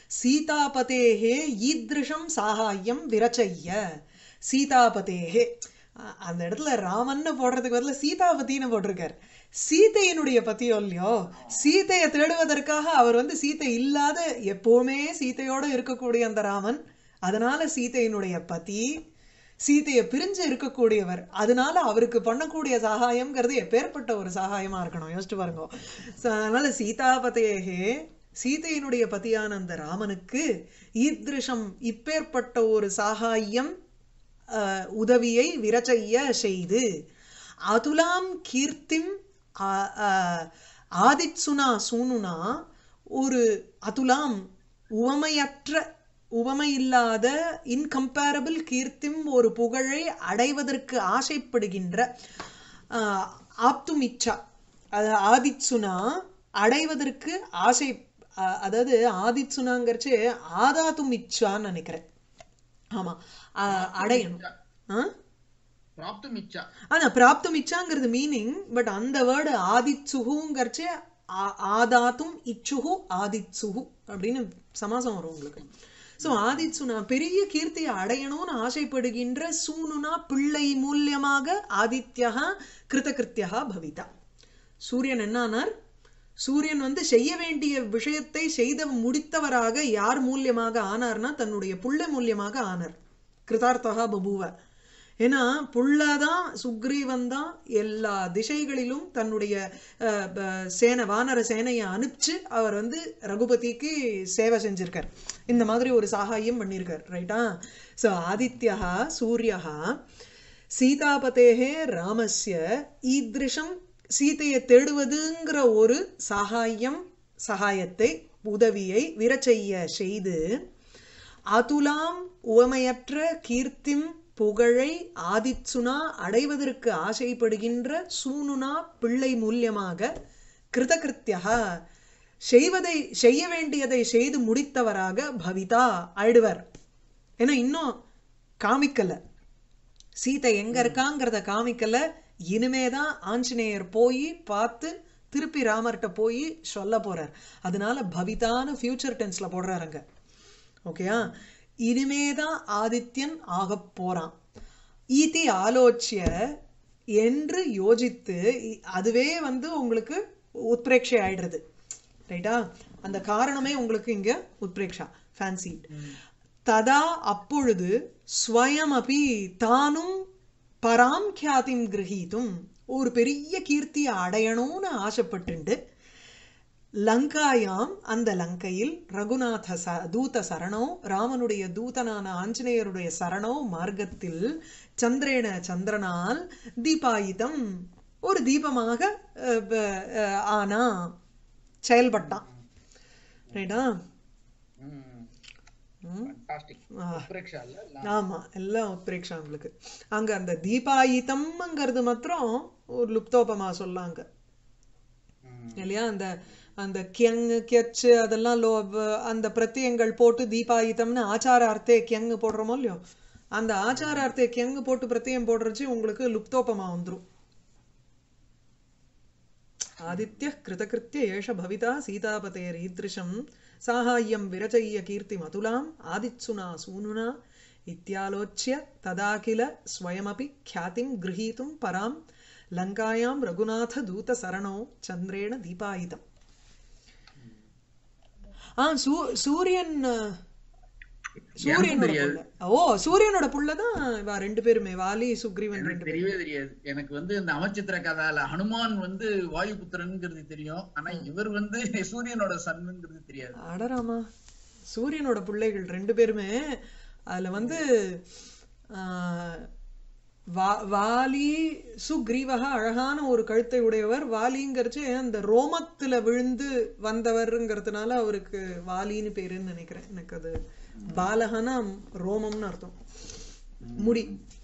சீதாபதேஹே ஈத்ருஷம் சாகாயம் விரச்சைய சீதாபதேஹே அ- அந்த இடத்துல ராமன்னு போடுறதுக்கு பதிலா சீதாபதின்னு போட்டிருக்கார் சீதையினுடைய பத்தியோ இல்லையோ சீதையை தேடுவதற்காக அவர் வந்து சீதை இல்லாத எப்பவுமே சீதையோட இருக்கக்கூடிய அந்த ராமன் அதனால சீதையினுடைய பதி சீதையை பிரிஞ்சு இருக்கக்கூடியவர் அதனால அவருக்கு பண்ணக்கூடிய சகாயம்ங்கிறது எப்பேற்பட்ட ஒரு சகாயமா இருக்கணும் யோசிச்சு பாருங்க So, அதனால சீதாபதேகே சீதையினுடைய பதியான அந்த ராமனுக்கு ஈத்ருஷம் இப்பேற்பட்ட ஒரு சகாயம் அஹ், உதவியை விரச்சைய செய்து அதுலாம் கீர்த்திம் ஆ- ஆ- ஆதித்சுனா சூனுனா ஒரு அதுலாம் உவமையற்ற உவமையில்லாத இன்கம்பேரபிள் கீர்த்திம் ஒரு புகழை அடைவதற்கு ஆசைப்படுகின்ற ஆஹ், ஆப்துமிச்சா அது ஆதித்சுனா அடைவதற்கு ஆசை அ- அதாவது ஆதித்சுனாங்கிறச்சு ஆதாத்தும் இச்சான்னு நினைக்கிறேன் ஆமா அ- அடையணும் ஆ பிராப்தம் இச்சா ஆனா பிராப்தம் இச்சாங்கிறது மீனிங் பட் அந்த வேர்டு ஆதித்சுகுங்கிறச்சு ஆ- ஆதாத்தும் இச்சுகு ஆதித்சுகு அப்படின்னு சமாசம் வரும் உங்களுக்கு ஸோ ஆதித்சுனா பெரிய கீர்த்தியை அடையணும்னு ஆசைப்படுகின்ற சூனுனா பிள்ளை மூலியமாக ஆதித்யா கிருதகிருத்தியா பவிதா சூரியன் என்னானார் சூரியன் வந்து செய்ய வேண்டிய விஷயத்தை செய்த முடித்தவராக யார் மூலியமாக ஆனார்னா தன்னுடைய புள்ள மூலியமாக ஆனார் கிருதார்த்தகா பபுவ ஏன்னா புள்ளதான் சுக்ரீவன் தான் எல்லா திசைகளிலும் தன்னுடைய அஹ், ப- சேனை வானர சேனையை அனுப்பிச்சு அவர் வந்து ரகுபதிக்கு சேவை செஞ்சிருக்கார் இந்த மாதிரி ஒரு சாகாயம் பண்ணியிருக்கார் ரைட்டா ஸோ ஆதித்யா சூர்யா சீதாபதேகே ராமஸ்ய ஈத்ரிஷம் சீதையை தேடுவதுங்கிற ஒரு சகாயம் சகாயத்தை உதவியை விரச்செய்ய செய்து அதுலாம் உவமையற்ற கீர்த்திம் புகழை ஆதித்சுனா அடைவதற்கு ஆசைப்படுகின்ற சூனுனா பிள்ளை மூல்யமாக கிருதகிருத்தியா செய்வதை செய்ய வேண்டியதை செய்து முடித்தவராக பவிதா ஆயிடுவர் ஏன்னா இன்னும் காமிக்கல சீதை எங்க இருக்காங்கிறத காமிக்கல இனிமேதான் ஆஞ்சநேயர் போய் பார்த்து திருப்பி ராமர்கிட்ட போய் சொல்ல போறார் அதனால பவிதான்னு ஃபியூச்சர் டென்ஸ்ல போடுறாருங்க ஓகேயா இனிமேதான் ஆதித்யன் ஆகப் போறான் ஈதி ஆலோச்சிய என்று யோசித்து இ- அதுவே வந்து உங்களுக்கு உத்பிரேட்சை ஆயிடுறது ரைட்டா அந்த காரணமே உங்களுக்கு இங்க உத்பிரேக்ஷா ஃபேன்சி ததா அப்பொழுது ஸ்வயமபி தானும் பராம் கியாதிம் கிரகீதும் ஒரு பெரிய கீர்த்தியை அடையணும்னு ஆசைப்பட்டுண்டு லங்காயாம் அந்த லங்கையில் ரகுநாத ச தூத சரணோ ராமனுடைய தூதனான ஆஞ்சநேயருடைய சரணோ மார்க்கத்தில் சந்திரேன சந்திரனால் தீபாயுதம் ஒரு தீபமாக அஹ், ப- அஹ், ஆனா செயல்பட்டான் ரைட்டா ம். ஃபண்டாஸ்டிக் ஆ. உத்பிரேக்ஷா இல்ல இல்ல. ஆமா எல்லாம் உத்பிரேக்ஷா உங்களுக்கு அங்க அந்த தீபாயுதம்ங்கிறது மாத்திரம் ஒரு லுப்தோபமா சொல்லாங்க ம். இல்லையா அந்த அந்த கியங் கியச்சு அதெல்லாம் லோ வ- அந்த பிரத்யங்கள் போட்டு தீபாயுதம்னு ஆச்சாரார்த்தே கியங்கு போடுறோமோ இல்லையோ அந்த ஆச்சாரார்த்தே கியங்கு போட்டு பிரத்யம் போடுறச்சு உங்களுக்கு லுப்தோபமா வந்துரும் ஆதித்ய கிருதகிருத்திய ஏஷ பவிதா சீதாபதேர் ஈத்ருஷம் சாहाय्यं விரச்சய்ய கீர்த்தி மதுலாம் ஆதித்சுனா சூனுனா இத்தியாலோச்சிய ததா கில ஸ்வயமபி ख्यातिं गृहीतुं பராம் லங்காயாம் ரகுநாத தூத சரணோ சந்திரேண தீபாயுதம் ஆ சூ சூரியன் அஹ், சூரியனோட புள்ள ஓ சூரியனோட புள்ள தான் இவா ரெண்டு பேருமே வாலி சுக்ரீவன் ரெண்டு எனக்கு தெரியவே தெரியாது எனக்கு வந்து இந்த அமைச்சித்திர கதால ஹனுமான் வந்து வாயுபுத்திரன்ங்கிறது தெரியும் ஆனா இவர் வந்து சூரியனோட சன்னுங்கிறது தெரியாது அடராமா சூரியனோட பிள்ளைகள் ரெண்டு பேருமே அதுல வந்து ஆஹ், வா- வாலி சுக்ரீவகா அழகான ஒரு கழுத்தை உடையவர் வாலிங்கிறச்சு அந்த ரோமத்துல விழுந்து வந்தவர்ங்கிறதுனால அவருக்கு வாலின்னு பேருன்னு நினைக்கிறேன் எனக்கு அது பாலகனா ரோமம்னு அர்த்தம் முடி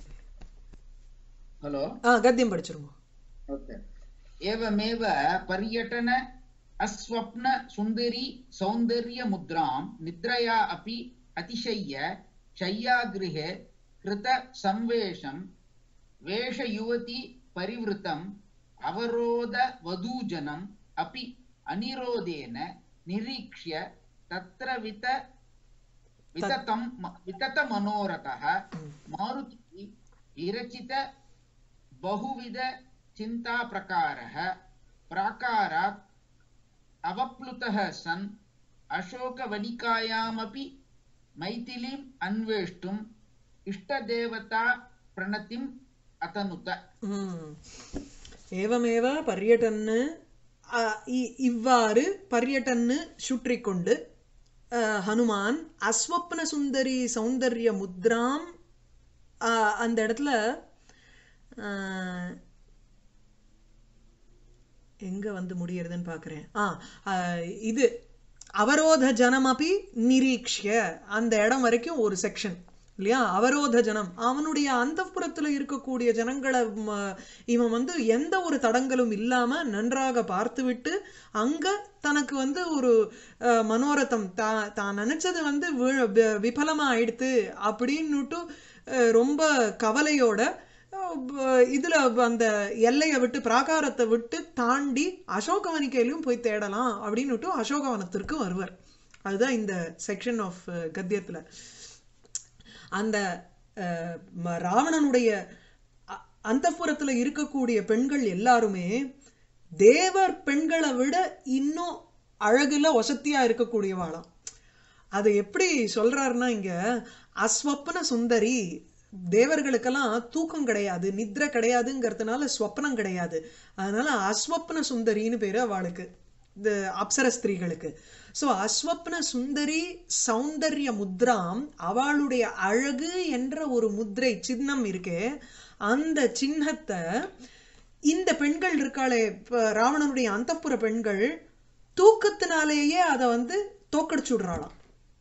ஹலோ ஆ கத்தியம் படிச்சிருங்க ओके एवमेव पर्यटन अस्वप्न सुन्दरी सौन्दर्य मुद्रां निद्रया अपि अतिशय्य शय्यागृहे कृत संवेशं वेषयुवती परिवृतम् अवरोध वधूजनम् अपि अनिरोधेन निरीक्ष्य तत्र वित विततं विततमनोरथः मारुतिः विरचित बहुविध चिन्ताप्रकारः प्राकारात् अवप्लुतः सन् अशोकवनिकायामपि मैथिलीम् अन्वेष्टुम् इष्टदेवता प्रणतिम् अतनुत ம். ஏவமேவ பர்யட்டன்னு அ, இ- இவ்வாறு பர்யட்டன்னு சுற்றிக்கொண்டு அ, ஹனுமான் அஸ்வப்ன சுந்தரி சௌந்தர்ய முத்ராம் அ, அந்த இடத்துல அ, எங்க வந்து முடியறதுன்னு பார்க்கிறேன் ஆ அ, இது அவரோத ஜனமபி நிரீக்ஷ்ய அந்த இடம் வரைக்கும் ஒரு செக்ஷன் இல்லையா அவரோத ஜனம் அவனுடைய அந்தப்புறத்துல இருக்கக்கூடிய ஜனங்களை ம, இவன் வந்து எந்த ஒரு தடங்களும் இல்லாம நன்றாக பார்த்துவிட்டு அங்க தனக்கு வந்து ஒரு அஹ், மனோரதம் தா தான் நினைச்சது வந்து வி- வி- விபலமா ஆயிடுத்து அப்படின்னுட்டு அஹ், ரொம்ப கவலையோட அஹ், ப- இதுல அந்த எல்லையை விட்டு பிராகாரத்தை விட்டு தாண்டி அசோகவனிக்கையிலும் போய் தேடலாம் அப்படின்னுட்டு அசோகவனத்திற்கு வருவர் அதுதான் இந்த செக்ஷன் ஆஃப் கத்தியத்துல அந்த அஹ், ம- ராவணனுடைய அ- அந்தப்புறத்துல இருக்கக்கூடிய பெண்கள் எல்லாருமே தேவர் பெண்களை விட இன்னும் அழகுல வசத்தியா இருக்கக்கூடியவாளாம் அது எப்படி சொல்றாருன்னா இங்க அஸ்வப்ன சுந்தரி தேவர்களுக்கெல்லாம் தூக்கம் கிடையாது நித்ரை கிடையாதுங்கிறதுனால ஸ்வப்னம் கிடையாது அதனால அஸ்வப்ன சுந்தரின்னு பேரு அவளுக்கு இந்த அப்சர ஸ்திரீகளுக்கு ஸோ அஸ்வப்ன சுந்தரி சௌந்தர்ய முத்ராம் அவளுடைய அழகு என்ற ஒரு முத்ரை சின்னம் இருக்கே அந்த சின்னத்தை இந்த பெண்கள் இருக்காளே இப்ப ராவணனுடைய அந்தப்புற பெண்கள் தூக்கத்தினாலேயே அதை வந்து தோக்கடிச்சு விடுறாளாம்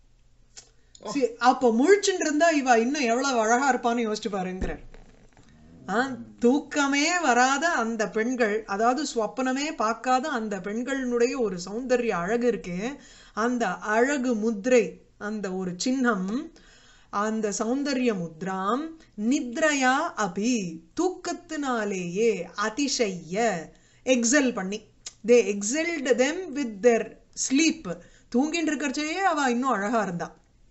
சரி, அப்ப முழிச்சுட்டு இருந்தா இவ இன்னும் எவ்வளவு அழகா இருப்பான்னு யோசிச்சு பாருங்கிறார் ஆ, தூக்கமே வராத அந்த பெண்கள் அதாவது ஸ்வப்னமே பார்க்காத அந்த பெண்களினுடைய ஒரு சௌந்தர்ய அழகு இருக்கே அந்த அழகு முத்ரை அந்த ஒரு சின்னம் அந்த சௌந்தர்ய முத்ராம் நித்ரயா அபி தூக்கத்தினாலேயே அதிசய எக்ஸல் பண்ணி they excelled them with their sleep தூங்கிட்டு இருக்கிறச்சேயே அவ இன்னும் அழகா இருந்தா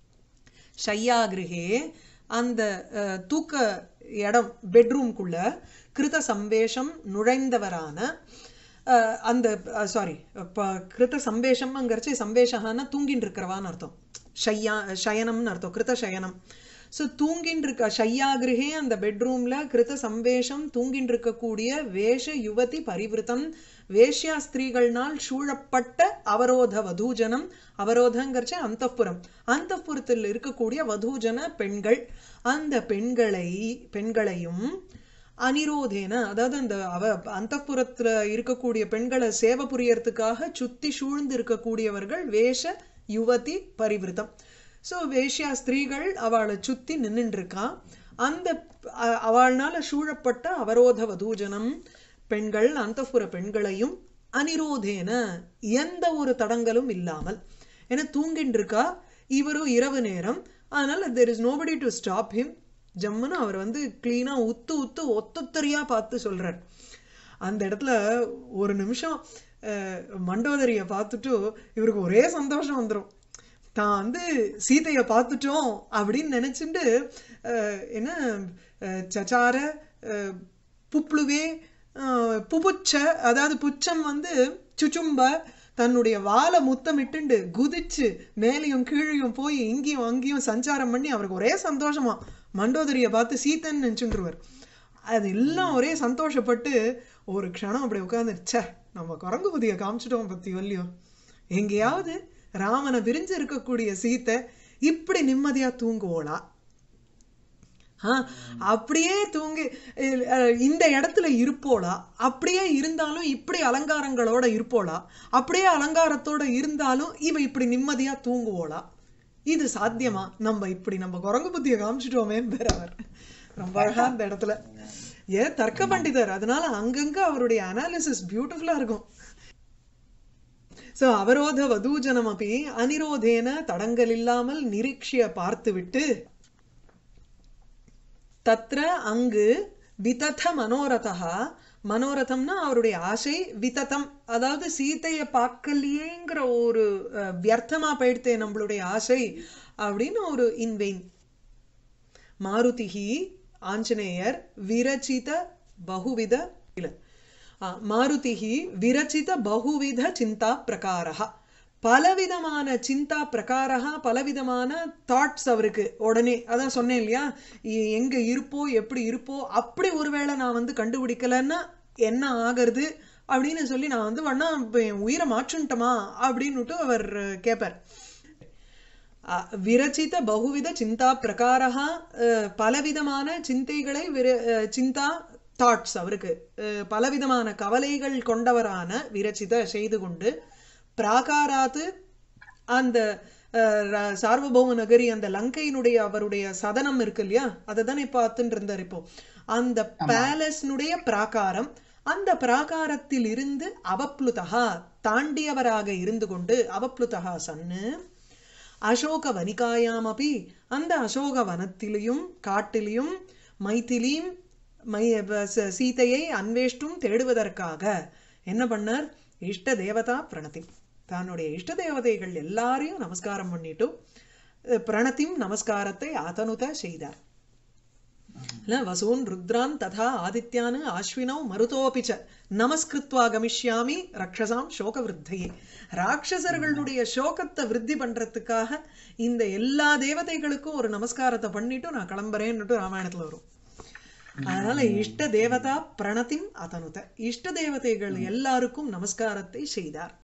ஷையாகிருஹே அந்த அஹ், தூக்க இடம் பெட்ரூம்குள்ள கிருத சம்பேஷம் நுழைந்தவரான அஹ், அந்த சாரி கிருத சம்பேஷம்ங்கிறச்சு சம்பேஷகான தூங்கின்னு இருக்கிறவான்னு அர்த்தம் ஷையா ஷயனம்னு அர்த்தம் கிருத ஷயனம் ஸோ தூங்கின்னு இருக்க ஷையாகிருஹே அந்த பெட்ரூம்ல கிருத சம்பேஷம் தூங்கின்னு இருக்கக்கூடிய வேஷ யுவதி பரிவிருத்தம் வேஷ்யா ஸ்திரீகள்னால் சூழப்பட்ட அவரோத வதூஜனம் அவரோதங்கிறச்ச அந்தப்புறம் அந்தப்புறத்தில் இருக்கக்கூடிய வதூஜன பெண்கள் அந்த பெண்களை பெண்களையும் அனிரோதேன அதாவது அந்த அவ அந்தப்புறத்துல இருக்கக்கூடிய பெண்களை சேவை புரியறதுக்காக சுத்தி சூழ்ந்து இருக்கக்கூடியவர்கள் வேஷ யுவதி பரிவிருத்தம் ஸோ வேஷ்யா ஸ்திரீகள் அவளை சுத்தி நின்னுட்டு இருக்கா அந்த அ- அவள்னால சூழப்பட்ட அவரோத வதூஜனம் பெண்கள் அந்தப்புற பெண்களையும் அனிரோதேன எந்த ஒரு தடங்கலும் இல்லாமல் ஏன்னா தூங்கிட்டு இருக்கா இவரும் இரவு நேரம் அதனால there is nobody to stop him ஜம்முன்னு அவர் வந்து கிளீனா உத்து உத்து ஒத்தொத்தரியா பார்த்து சொல்றார் அந்த இடத்துல ஒரு நிமிஷம் அஹ், மண்டோதரிய பார்த்துட்டு இவருக்கு ஒரே சந்தோஷம் வந்துடும் தான் வந்து சீதையை பார்த்துட்டோம் அப்படின்னு நினைச்சுட்டு அஹ், என்ன அஹ், சச்சார அஹ், புப்ளுவே அஹ், புபுச்ச அதாவது புச்சம் வந்து சுச்சும்ப தன்னுடைய வாலை முத்தமிட்டுண்டு குதிச்சு மேலையும் கீழையும் போய் இங்கேயும் அங்கேயும் சஞ்சாரம் பண்ணி அவருக்கு ஒரே சந்தோஷமா மண்டோதரிய பார்த்து சீத்தன் நினைச்சுருவார் அது எல்லாம் ஒரே சந்தோஷப்பட்டு ஒரு க்ஷணம் அப்படி உட்கார்ந்து ச்சே நம்ம குரங்கு புதிய காமிச்சிட்டோம் பத்தி வல்லியோ எங்கேயாவது ராமனை பிரிஞ்சு இருக்கக்கூடிய சீத்தை இப்படி நிம்மதியா தூங்குவோளா ஆ, அப்படியே தூங்கி இல்- அஹ், இந்த இடத்துல இருப்போளா அப்படியே இருந்தாலும் இப்படி அலங்காரங்களோட இருப்போளா அப்படியே அலங்காரத்தோட இருந்தாலும் இவ இப்படி நிம்மதியா தூங்குவோளா இது சாத்தியமா நம்ம இப்படி நம்ம குரங்கு புத்திய காமிச்சிட்டோமே பேர் அவர் ரொம்ப அழகா அந்த இடத்துல ஏன் தர்க்க பண்டிதர் அதனால அங்கங்க அவருடைய அனாலிசிஸ் பியூட்டிஃபுல்லா இருக்கும் சோ அவரோத வதூஜனம் அப்படி அனிரோதேன தடங்கல் இல்லாமல் நிரீட்சிய பார்த்துவிட்டு தத்ர அங்கு விதத மனோரதா மனோரதம்னா அவருடைய ஆசை விததம் அதாவது சீதையை பார்க்கலையேங்கிற ஒரு அஹ், வியர்த்தமா போயிடுத்தே நம்மளுடைய ஆசை அப்படின்னு ஒரு இன்வெயின் மாருதிஹி ஆஞ்சநேயர் விரச்சித பகுவித இல்ல ஆ, மாருதிஹி விரச்சித பகுவித சிந்தா பிரகாரா பலவிதமான சிந்தா பிரகாரா பலவிதமான தாட்ஸ் அவருக்கு உடனே அதான் சொன்னேன் இல்லையா எ- எங்க இருப்போ எப்படி இருப்போ அப்படி ஒருவேளை நான் வந்து கண்டுபிடிக்கலன்னா என்ன ஆகிறது அப்படின்னு சொல்லி நான் வந்து வேணா இப்ப என் உயிரை மாற்றுன்ட்டமா அப்படின்னுட்டு அவர் கேட்பார் அ, விரச்சித பகுவித சிந்தா பிரகாரா பலவிதமான சிந்தைகளை விர அ, சிந்தா தாட்ஸ் அவருக்கு அ, பலவிதமான கவலைகள் கொண்டவரான விரச்சித செய்து கொண்டு பிராகாராத்து அந்த அ, ர- சார்வபௌம நகரி அந்த லங்கையினுடைய அவருடைய சதனம் இருக்கு இல்லையா அதை தானே பார்த்துட்டு இருந்தார் இப்போ அந்த பேலஸ்னுடைய பிராகாரம் அந்த பிராகாரத்தில் இருந்து அவப்ளுதகா தாண்டியவராக இருந்து கொண்டு அவப்ளுதகா சன்னு அசோக வனிகாயாமபி அந்த அசோக வனத்திலையும் காட்டிலையும் மைதிலியும் மை ப- ச- சீதையை அன்வேஷ்டும் தேடுவதற்காக என்ன பண்ணார் இஷ்ட தேவதா பிரணதி தன்னுடைய இஷ்ட தேவதைகள் எல்லாரையும் நமஸ்காரம் பண்ணிட்டு அஹ், பிரணதிம் நமஸ்காரத்தை ஆதனுத செய்தார் இல்ல, வசூன் ருத்ரான் ததா ஆதித்யான் ஆஸ்வினோ மருதோபி ச நமஸ்கிருத்வா கமிஷ்யாமி ரக்ஷசாம் சோக விருத்தையே ராட்சசர்களுடைய சோகத்தை விருத்தி பண்றதுக்காக இந்த எல்லா தேவதைகளுக்கும் ஒரு நமஸ்காரத்தை பண்ணிட்டு நான் கிளம்புறேன்னுட்டு ராமாயணத்துல வரும் அதனால இஷ்ட தேவதா பிரணதிம் அதனுத இஷ்ட தேவதைகள் எல்லாருக்கும் நமஸ்காரத்தை செய்தார்